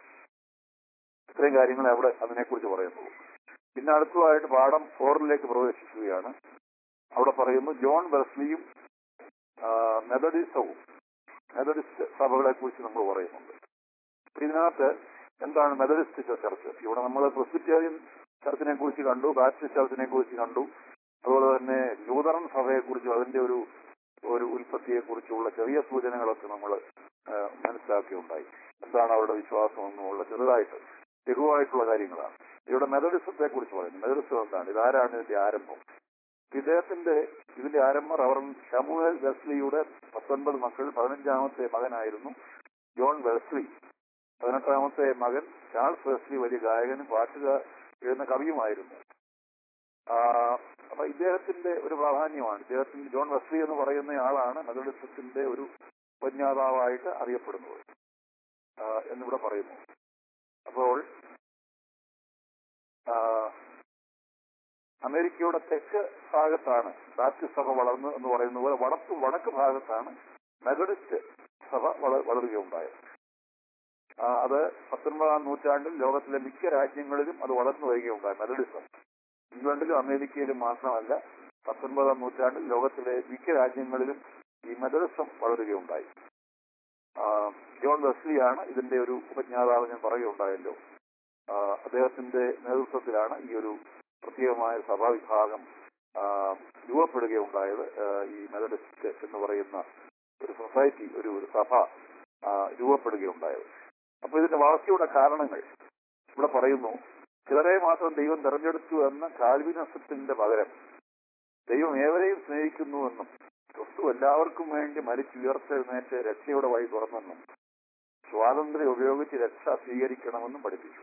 ഇത്രയും കാര്യങ്ങൾ അവിടെ അതിനെക്കുറിച്ച് പറയുന്നുള്ളൂ പിന്നെ അടുത്തതായിട്ട് പാഠം ഫോറിലേക്ക് പ്രവേശിക്കുകയാണ് അവിടെ പറയുന്നു ജോൺ വെസ്ലിയും ആ, മെത്തഡിസവും മെത്തഡിസ്റ്റ് സഭകളെ കുറിച്ച് നമ്മൾ പറയുന്നുണ്ട് അപ്പൊ ഇതിനകത്ത് എന്താണ് മെത്തഡിസ്റ്റ് ചർച്ച് ഇവിടെ നമ്മൾ പ്രസിറ്റേറിയൻ ചർച്ചിനെ കുറിച്ച് കണ്ടു ബാപ്റ്റിസ്റ്റ് ചർച്ചിനെ കുറിച്ച് കണ്ടു അതുപോലെ തന്നെ ലൂതറൻ സഭയെ കുറിച്ചും അതിന്റെ ഒരു ഒരു ഉൽപ്പത്തിയെ കുറിച്ചുള്ള ചെറിയ സൂചനകളൊക്കെ നമ്മൾ മനസ്സിലാക്കിയുണ്ടായി എന്താണ് അവരുടെ വിശ്വാസം എന്നുമുള്ള ചെറുതായിട്ട് ലഘുവായിട്ടുള്ള കാര്യങ്ങളാണ് ഇവിടെ മെത്തഡിസത്തെ കുറിച്ച് പറയുന്നു മെത്തഡിസം എന്താണ് ഇതാരാണ് ഇതിന്റെ ആരംഭം ഇദ്ദേഹത്തിന്റെ ഇതിന്റെ ആരംഭം റവറൻ ഷമുവൽ വെസ്ലിയുടെ പത്തൊൻപത് മക്കൾ പതിനഞ്ചാമത്തെ മകനായിരുന്നു ജോൺ വെസ്ലി പതിനെട്ടാമത്തെ മകൻ ചാൾസ് വെസ്ലി വലിയ ഗായകനും പാട്ടുകാർ എഴുതുന്ന കവിയുമായിരുന്നു ആ, അപ്പൊ ഇദ്ദേഹത്തിന്റെ ഒരു പ്രാധാന്യമാണ് ഇദ്ദേഹത്തിന്റെ ജോൺ വെസ്ലി എന്ന് പറയുന്ന ആളാണ് മെതഡിസത്തിന്റെ ഒരു ഉപജ്ഞാതാവായിട്ട് അറിയപ്പെടുന്നത് ആ, എന്നിവിടെ പറയുന്നു അപ്പോൾ ആ, അമേരിക്കയുടെ തെക്ക് ഭാഗത്താണ് ബാപ്റ്റിസ്റ്റ് സഭ വളർന്നു എന്ന് പറയുന്ന പോലെ വടക്ക് വടക്ക് ഭാഗത്താണ് മെതഡിസ്റ്റ് സഭ വള- വളരുകയുണ്ടായത് ആ, അത് പത്തൊൻപതാം നൂറ്റാണ്ടിൽ ലോകത്തിലെ മിക്ക രാജ്യങ്ങളിലും അത് വളർന്നു വരികയുണ്ടായി മെതഡിസം ഇംഗ്ലണ്ടിലും അമേരിക്കയിലും മാത്രമല്ല പത്തൊൻപതാം നൂറ്റാണ്ടിൽ ലോകത്തിലെ മിക്ക രാജ്യങ്ങളിലും ഈ മെതഡിസം വളരുകയുണ്ടായി ആ, ജോൺ വെസ്ലിയാണ് ഇതിന്റെ ഒരു ഉപജ്ഞാതാവ് ഞാൻ പറയുകയുണ്ടായല്ലോ ആ, അദ്ദേഹത്തിന്റെ നേതൃത്വത്തിലാണ് ഈ ഒരു പ്രത്യേകമായ സഭാവിഭാഗം ആ, രൂപപ്പെടുകയുണ്ടായത് ആ, ഈ മെതഡിസ്റ്റ് എന്ന് പറയുന്ന ഒരു സൊസൈറ്റി ഒരു ഒരു സഭ ആ, രൂപപ്പെടുകയുണ്ടായത് അപ്പൊ ഇതിന്റെ വളർച്ചയുടെ കാരണങ്ങൾ ഇവിടെ പറയുന്നു ചിലരെ മാത്രം ദൈവം തെരഞ്ഞെടുത്തു എന്ന കാൽവിനസത്തിന്റെ പകരം ദൈവം ഏവരെയും സ്നേഹിക്കുന്നുവെന്നും ക്രിസ്തു എല്ലാവർക്കും വേണ്ടി മരിച്ചുയർത്തെഴുന്നേറ്റ് രക്ഷയുടെ വഴി തുറന്നെന്നും സ്വാതന്ത്ര്യം ഉപയോഗിച്ച് രക്ഷ സ്വീകരിക്കണമെന്നും പഠിപ്പിച്ചു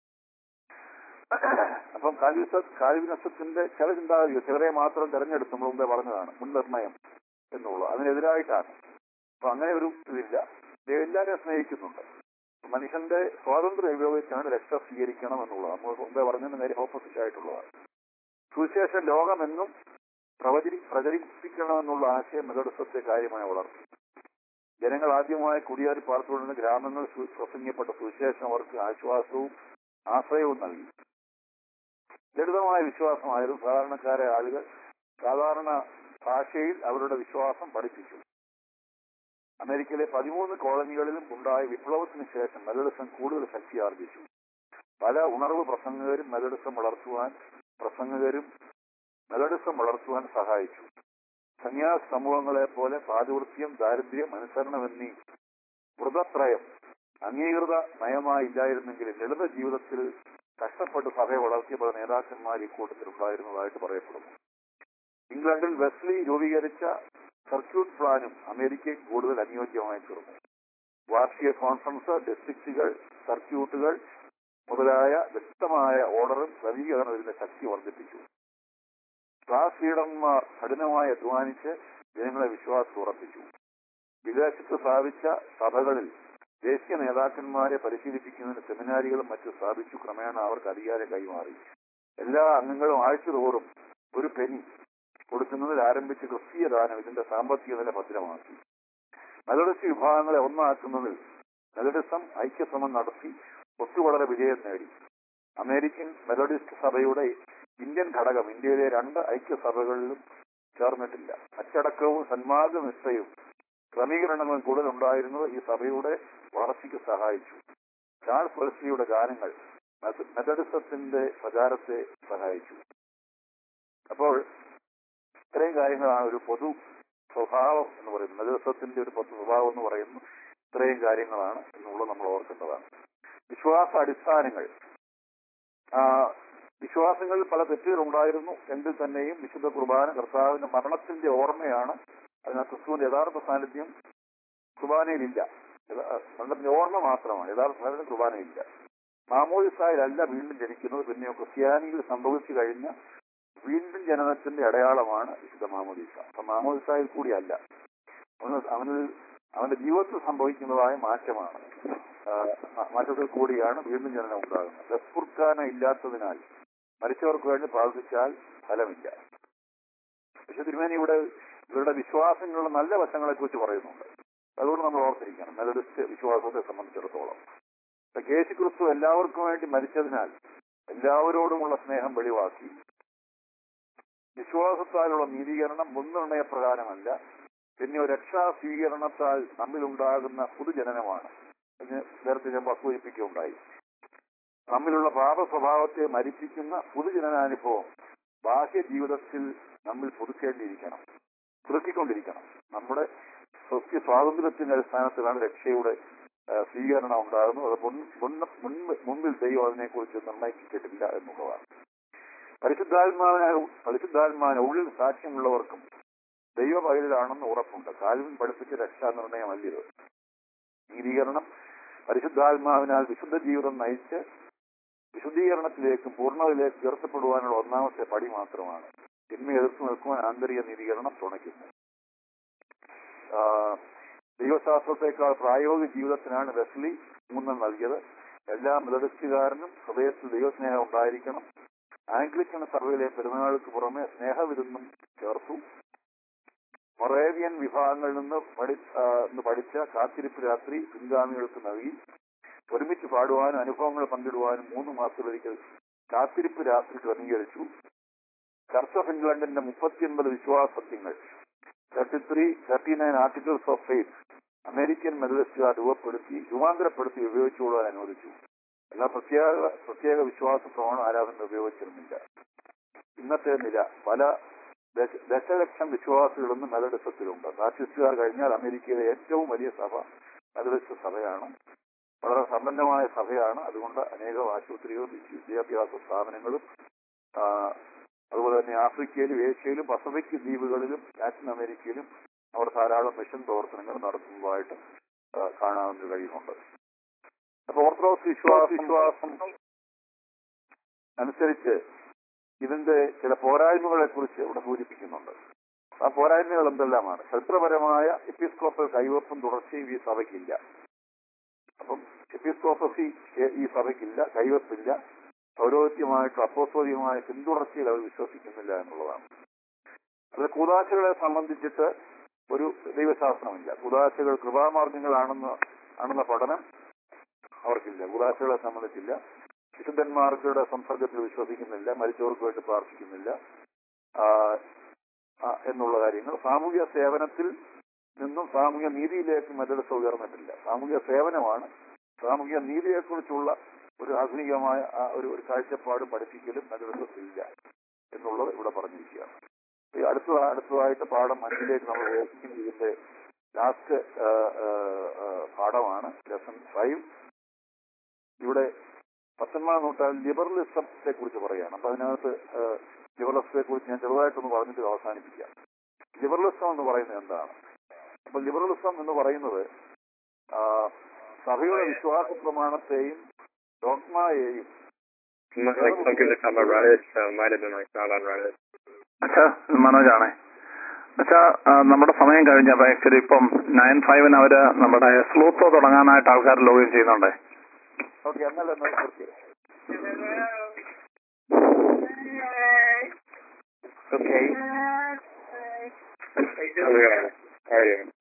അപ്പം കാൽവിസ കാൽവിനസത്തിന്റെ ചില ചിന്താഗതികൾ ചിലരെ മാത്രം തെരഞ്ഞെടുത്ത് നമ്മൾ മുമ്പേ പറഞ്ഞതാണ് മുൻനിർണയം എന്നുള്ളത് അതിനെതിരായിട്ടാണ് അപ്പൊ അങ്ങനെ ഒരു ഇതില്ല ദൈവം എല്ലാവരെയും സ്നേഹിക്കുന്നുണ്ട് മനുഷ്യന്റെ സ്വാതന്ത്ര്യം ഉപയോഗിച്ചാണ് രക്ഷ സ്വീകരിക്കണം എന്നുള്ളത് നമ്മൾ മുമ്പേ പറഞ്ഞതിന് നേരെ ഓപ്പോസിറ്റ് ആയിട്ടുള്ളതാണ് സുവിശേഷം ലോകമെന്നും പ്രവചി പ്രചരിപ്പിക്കണമെന്നുള്ള ആശയം മെതഡിസത്തെ കാര്യമായി വളർത്തി ജനങ്ങൾ ആദ്യമായി കുടിയേറി പാർത്തുകൊണ്ടിരുന്ന ഗ്രാമങ്ങൾ സു- പ്രസംഗിക്കപ്പെട്ട സുവിശേഷം അവർക്ക് ആശ്വാസവും ആശ്രയവും നൽകി ലളിതമായ വിശ്വാസമായിരുന്നു സാധാരണക്കാരെ ആളുകൾ സാധാരണ ഭാഷയിൽ അവരുടെ വിശ്വാസം പഠിപ്പിച്ചു അമേരിക്കയിലെ പതിമൂന്ന് കോളനികളിലും ഉണ്ടായ വിപ്ലവത്തിന് ശേഷം മെതഡിസം കൂടുതൽ ശക്തി ആർജിച്ചു പല ഉണർവ് പ്രസംഗകരും മെതഡിസം വളർത്തുവാൻ പ്രസംഗകരും മെതഡിസം വളർത്തുവാൻ സഹായിച്ചു സന്യാസ സമൂഹങ്ങളെ പോലെ പാതിവൃത്യം ദാരിദ്ര്യം അനുസരണം എന്നീ വ്രതത്രയം അംഗീകൃത നയമായി ഇല്ലായിരുന്നെങ്കിലും ലളിത ജീവിതത്തിൽ കഷ്ടപ്പെട്ട് സഭയെ വളർത്തിയ പല നേതാക്കന്മാർ ഇക്കൂട്ടത്തിൽ ഉണ്ടായിരുന്നതായിട്ട് പറയപ്പെടുന്നു ഇംഗ്ലണ്ടിൽ വെസ്ലി രൂപീകരിച്ച സർക്യൂട്ട് പ്ലാനും അമേരിക്കയ്ക്ക് കൂടുതൽ അനുയോജ്യമായി തീർന്നു വാർഷിക കോൺഫറൻസ് ഡിസ്ട്രിക്റ്റുകൾ സർക്യൂട്ടുകൾ മുതലായ വ്യക്തമായ ഓർഡറും ക്രമീകരണം ഇതിന്റെ ശക്തി വർദ്ധിപ്പിച്ചു ക്ലാസ് ലീഡർമാർ കഠിനമായി അധ്വാനിച്ച് ജനങ്ങളെ വിശ്വാസം ഉറപ്പിച്ചു വിദേശത്ത് സ്ഥാപിച്ച സഭകളിൽ ദേശീയ നേതാക്കന്മാരെ പരിശീലിപ്പിക്കുന്നതിന് സെമിനാരികളും മറ്റും സ്ഥാപിച്ചു ക്രമേണ അവർക്ക് അധികാരം കൈമാറി എല്ലാ അംഗങ്ങളും ആഴ്ചതോറും ഒരു പെനി കൊടുക്കുന്നതിൽ ആരംഭിച്ച ക്രിസ്തീയ ദാനം ഇതിന്റെ സാമ്പത്തിക നില ഭദ്രമാക്കി മെതഡിസ്റ്റ് വിഭാഗങ്ങളെ ഒന്നാക്കുന്നതിൽ മെതഡിസം ഐക്യശ്രമം നടത്തി ഒട്ടു വളരെ വിജയം നേടി അമേരിക്കൻ മെതഡിസ്റ്റ് സഭയുടെ ഇന്ത്യൻ ഘടകം ഇന്ത്യയിലെ രണ്ട് ഐക്യസഭകളിലും ചേർന്നിട്ടില്ല അച്ചടക്കവും സന്മാർഗനിഷ്ഠയും ക്രമീകരണങ്ങളും കൂടുതൽ ഉണ്ടായിരുന്നത് ഈ സഭയുടെ വളർച്ചയ്ക്ക് സഹായിച്ചു ചാൾസ് വെൽസിയുടെ ഗാനങ്ങൾ മെത- മെതഡിസത്തിന്റെ പ്രചാരത്തെ സഹായിച്ചു അപ്പോൾ ഇത്രയും കാര്യങ്ങളാണ് ഒരു പൊതു സ്വഭാവം എന്ന് പറയുന്നത് മെതഡിസത്തിന്റെ ഒരു പൊതു സ്വഭാവം എന്ന് പറയുന്നത് ഇത്രയും കാര്യങ്ങളാണ് എന്നുള്ളത് നമ്മൾ ഓർക്കേണ്ടതാണ് വിശ്വാസ അടിസ്ഥാനങ്ങൾ ആ, വിശ്വാസങ്ങളിൽ പല തെറ്റുകൾ ഉണ്ടായിരുന്നു എങ്കിൽ തന്നെയും വിശുദ്ധ കുർബാന കർത്താവിന്റെ മരണത്തിന്റെ ഓർമ്മയാണ് അതിനാൽ ക്രിസ്തുവിന്റെ യഥാർത്ഥ സാന്നിധ്യം കുർബാനയിലില്ല യഥാ- മരണത്തിന്റെ ഓർമ്മ മാത്രമാണ് യഥാർത്ഥ സാന്നിധ്യം കുർബാനയില്ല മാമോദിസായിലല്ല വീണ്ടും ജനിക്കുന്നത് പിന്നെയോ ക്രിസ്ത്യാനിയിൽ സംഭവിച്ചു കഴിഞ്ഞ വീണ്ടും ജനനത്തിന്റെ അടയാളമാണ് വിശുദ്ധ മാമോദിസ അപ്പൊ മാമോദിസായിൽ കൂടിയല്ല അവന് അവനിൽ അവന്റെ ജീവിതത്തിൽ സംഭവിക്കുന്നതായ മാറ്റമാണ് ആ, മ- മാറ്റത്തിൽ കൂടിയാണ് വീണ്ടും ജനനം ഉണ്ടാകുന്നത് ദസ്പുർഖാന ഇല്ലാത്തതിനാൽ മരിച്ചവർക്ക് വേണ്ടി പ്രാർത്ഥിച്ചാൽ ഫലമില്ല പക്ഷെ തിരുമേനി ഇവിടെ ഇവരുടെ വിശ്വാസങ്ങളുടെ നല്ല വശങ്ങളെ കുറിച്ച് പറയുന്നുണ്ട് അതുകൊണ്ട് നമ്മൾ ഓർത്തിരിക്കണം മെലഡിസ്റ്റ് വിശ്വാസത്തെ സംബന്ധിച്ചിടത്തോളം ഇപ്പൊ യേശു ക്രിസ്തു എല്ലാവർക്കും വേണ്ടി മരിച്ചതിനാൽ എല്ലാവരോടുമുള്ള സ്നേഹം വെളിവാക്കി വിശ്വാസത്താലുള്ള നീതീകരണം മുൻനിർണയ പ്രകാരമല്ല പിന്നെ ഒരു രക്ഷാ സ്വീകരണത്താൽ നമ്മിലുണ്ടാകുന്ന പുതുജനനമാണ് എന്ന് നേരത്തെ ഞാൻ സൂചിപ്പിക്കുകയുണ്ടായി നമ്മിലുള്ള പാപ സ്വഭാവത്തെ മരിപ്പിക്കുന്ന പുതുജനനാനുഭവം ബാഹ്യ ജീവിതത്തിൽ നമ്മൾ പുതുക്കേണ്ടിയിരിക്കണം പുതുക്കിക്കൊണ്ടിരിക്കണം നമ്മുടെ സ്വസ്യ സ്വാതന്ത്ര്യത്തിന്റെ അടിസ്ഥാനത്തിലാണ് രക്ഷയുടെ ആ, സ്വീകരണം ഉണ്ടാകുന്നത് അത് മുൻ മുൻ- മുൻപ്- മുൻപിൽ ദൈവം അതിനെക്കുറിച്ച് നിർണ്ണയിച്ചിട്ടില്ല എന്നുള്ളതാണ് പരിശുദ്ധാത്മാവിനെ പരിശുദ്ധാത്മാവിനെ ഉള്ളിൽ സാക്ഷ്യമുള്ളവർക്കും ദൈവ പകലിലാണെന്ന് ഉറപ്പുണ്ട് കാൽവിൻ പഠിപ്പിച്ച രക്ഷാനിർണയമല്ലിത് നീതീകരണം പരിശുദ്ധാത്മാവിനാൽ വിശുദ്ധ ജീവിതം നയിച്ച് വിശുദ്ധീകരണത്തിലേക്കും പൂർണ്ണതയിലേക്ക് ഉയർത്തപ്പെടുവാനുള്ള ഒന്നാമത്തെ പടി മാത്രമാണ് തിന്മ എതിർത്ത് നിൽക്കുവാൻ ആന്തരിക നീതീകരണം തുണയ്ക്കുന്നു ആ, ദൈവശാസ്ത്രത്തെക്കാൾ പ്രായോഗിക ജീവിതത്തിനാണ് വെസ്ലി ഊന്നൽ നൽകിയത് എല്ലാ മെതഡിസ്റ്റുകാരനും ഹൃദയത്തിൽ ദൈവസ്നേഹം ഉണ്ടായിരിക്കണം ആംഗ്ലിക്കൺ സഭയിലെ പെരുന്നാൾക്ക് പുറമെ സ്നേഹവിരുന്നും ചേർത്തു മൊറേവിയൻ വിഭാഗങ്ങളിൽ നിന്ന് പഠി ആ, നിന്ന് പഠിച്ച കാത്തിരിപ്പ് രാത്രി പിൻഗാമികൾക്ക് നൽകി ഒരുമിച്ച് പാടുവാനും അനുഭവങ്ങൾ പങ്കിടുവാനും മൂന്ന് മാസത്തിലൊരിക്കൽ കാത്തിരിപ്പ് രാത്രി ക്രമീകരിച്ചു ചർച്ച് ഓഫ് ഇംഗ്ലണ്ടിന്റെ മുപ്പത്തിയൊൻപത് വിശ്വാസത്യങ്ങൾ thirty three thirty nine articles of faith American മെതലിസ്റ്റുകാർ രൂപപ്പെടുത്തി രൂപാന്തരപ്പെടുത്തി ഉപയോഗിച്ചുകൊള്ളാൻ അനുവദിച്ചു എല്ലാ പ്രത്യേക പ്രത്യേക വിശ്വാസ പ്രമാണം ആരാധന ഉപയോഗിച്ചിരുന്നില്ല ഇന്നത്തെ നില പല ദശ- ദശലക്ഷം വിശ്വാസികളൊന്നും മെതഡിസത്തിലുണ്ട് ബാപ്റ്റിസ്റ്റുകാർ കഴിഞ്ഞാൽ അമേരിക്കയിലെ ഏറ്റവും വലിയ സഭ മെതഡിസ്റ്റ് സഭയാണ് വളരെ സമ്പന്നമായ സഭയാണ് അതുകൊണ്ട് അനേകം ആശുപത്രികളും വിദ്യാഭ്യാസ സ്ഥാപനങ്ങളും ആ, അതുപോലെ തന്നെ ആഫ്രിക്കയിലും ഏഷ്യയിലും പസഫിക് ദ്വീപുകളിലും ലാറ്റിൻ അമേരിക്കയിലും അവർ ധാരാളം മിഷൻ പ്രവർത്തനങ്ങൾ നടത്തുന്നതായിട്ട് ആ, കാണാവുന്ന കഴിയുന്നുണ്ട് അപ്പൊ ഓർത്തഡോക്സ് വിശ്വാസ വിശ്വാസം അനുസരിച്ച് ഇതിന്റെ ചില പോരായ്മകളെ കുറിച്ച് ഇവിടെ സൂചിപ്പിക്കുന്നുണ്ട് ആ പോരായ്മകൾ എന്തെല്ലാമാണ് ചരിത്രപരമായ എപ്പിസ്കോപ്പൽ കൈവപ്പും തുടർച്ചയും ഈ സഭയ്ക്കില്ല അപ്പം എപ്പിസ്കോപ്പസി ഈ സഭയ്ക്കില്ല കൈവപ്പില്ല പൗരോഹിത്യമായിട്ട് അപ്പോസ്തോലികമായ പിന്തുടർച്ചയിൽ അവർ വിശ്വസിക്കുന്നില്ല എന്നുള്ളതാണ് അത് കൂതാശകളെ സംബന്ധിച്ചിട്ട് ഒരു ദൈവശാസ്ത്രമില്ല കൂതാശകൾ കൃപാമാർഗങ്ങളാണെന്ന് ആണെന്ന പഠനം അവർക്കില്ല കൂതാശകളെ സംബന്ധിച്ചില്ല വിശുദ്ധന്മാർക്കുടെ സംസർഗത്തിൽ വിശ്വസിക്കുന്നില്ല മരിച്ചവർക്ക് വേണ്ടി പ്രാർത്ഥിക്കുന്നില്ല ആ, ആ, എന്നുള്ള കാര്യങ്ങൾ സാമൂഹ്യ സേവനത്തിൽ നിന്നും സാമൂഹ്യ നീതിയിലേക്ക് മെതഡിസം ഉയർന്നിട്ടില്ല സാമൂഹ്യ സേവനമാണ് സാമൂഹ്യ നീതിയെക്കുറിച്ചുള്ള ഒരു ആധുനികമായ ആ ഒരു ഒരു കാഴ്ചപ്പാട് പഠിപ്പിക്കലും മെതഡിസം ഇല്ല എന്നുള്ളത് ഇവിടെ പറഞ്ഞിരിക്കുകയാണ് ഈ അടുത്ത അടുത്തതായിട്ട് പാഠം അഞ്ചിലേക്ക് നമ്മൾ പ്രവേശിക്കുന്ന ഇതിന്റെ ലാസ്റ്റ് പാഠമാണ് ലെസൺ ഫൈവ് ഇവിടെ പത്തൊൻപതാം നൂറ്റാണ്ടിൽ ലിബറലിസത്തെ കുറിച്ച് പറയുകയാണ് അപ്പൊ അതിനകത്ത് ലിബറലിസത്തെ കുറിച്ച് ഞാൻ ചെറുതായിട്ടൊന്ന് പറഞ്ഞിട്ട് ഇത് അവസാനിപ്പിക്കാം ലിബറലിസം എന്ന് പറയുന്നത് എന്താണ് അപ്പൊ ലിബറലിസം എന്ന് പറയുന്നത് ആ, സഭയുടെ വിശ്വാസ പ്രമാണത്തെയും ഡോഗ്മയെയും Looks like something that come around it, so it might have been like not on Reddit. അച്ഛാ മനോജാണേ അച്ഛാ ആ, നമ്മുടെ സമയം കഴിഞ്ഞപ്പോ ആക്ച്വലി ഇപ്പം നയൻ ഫൈവിന് അവര് നമ്മുടെ സ്ലൂത്തോ തുടങ്ങാനായിട്ട് ആൾക്കാർ ലോഗിൻ ചെയ്യുന്നുണ്ടേ ഓക്കെ എന്നല്ല എന്നാൽ തീർച്ചയായും Okay. I'm gonna, alright.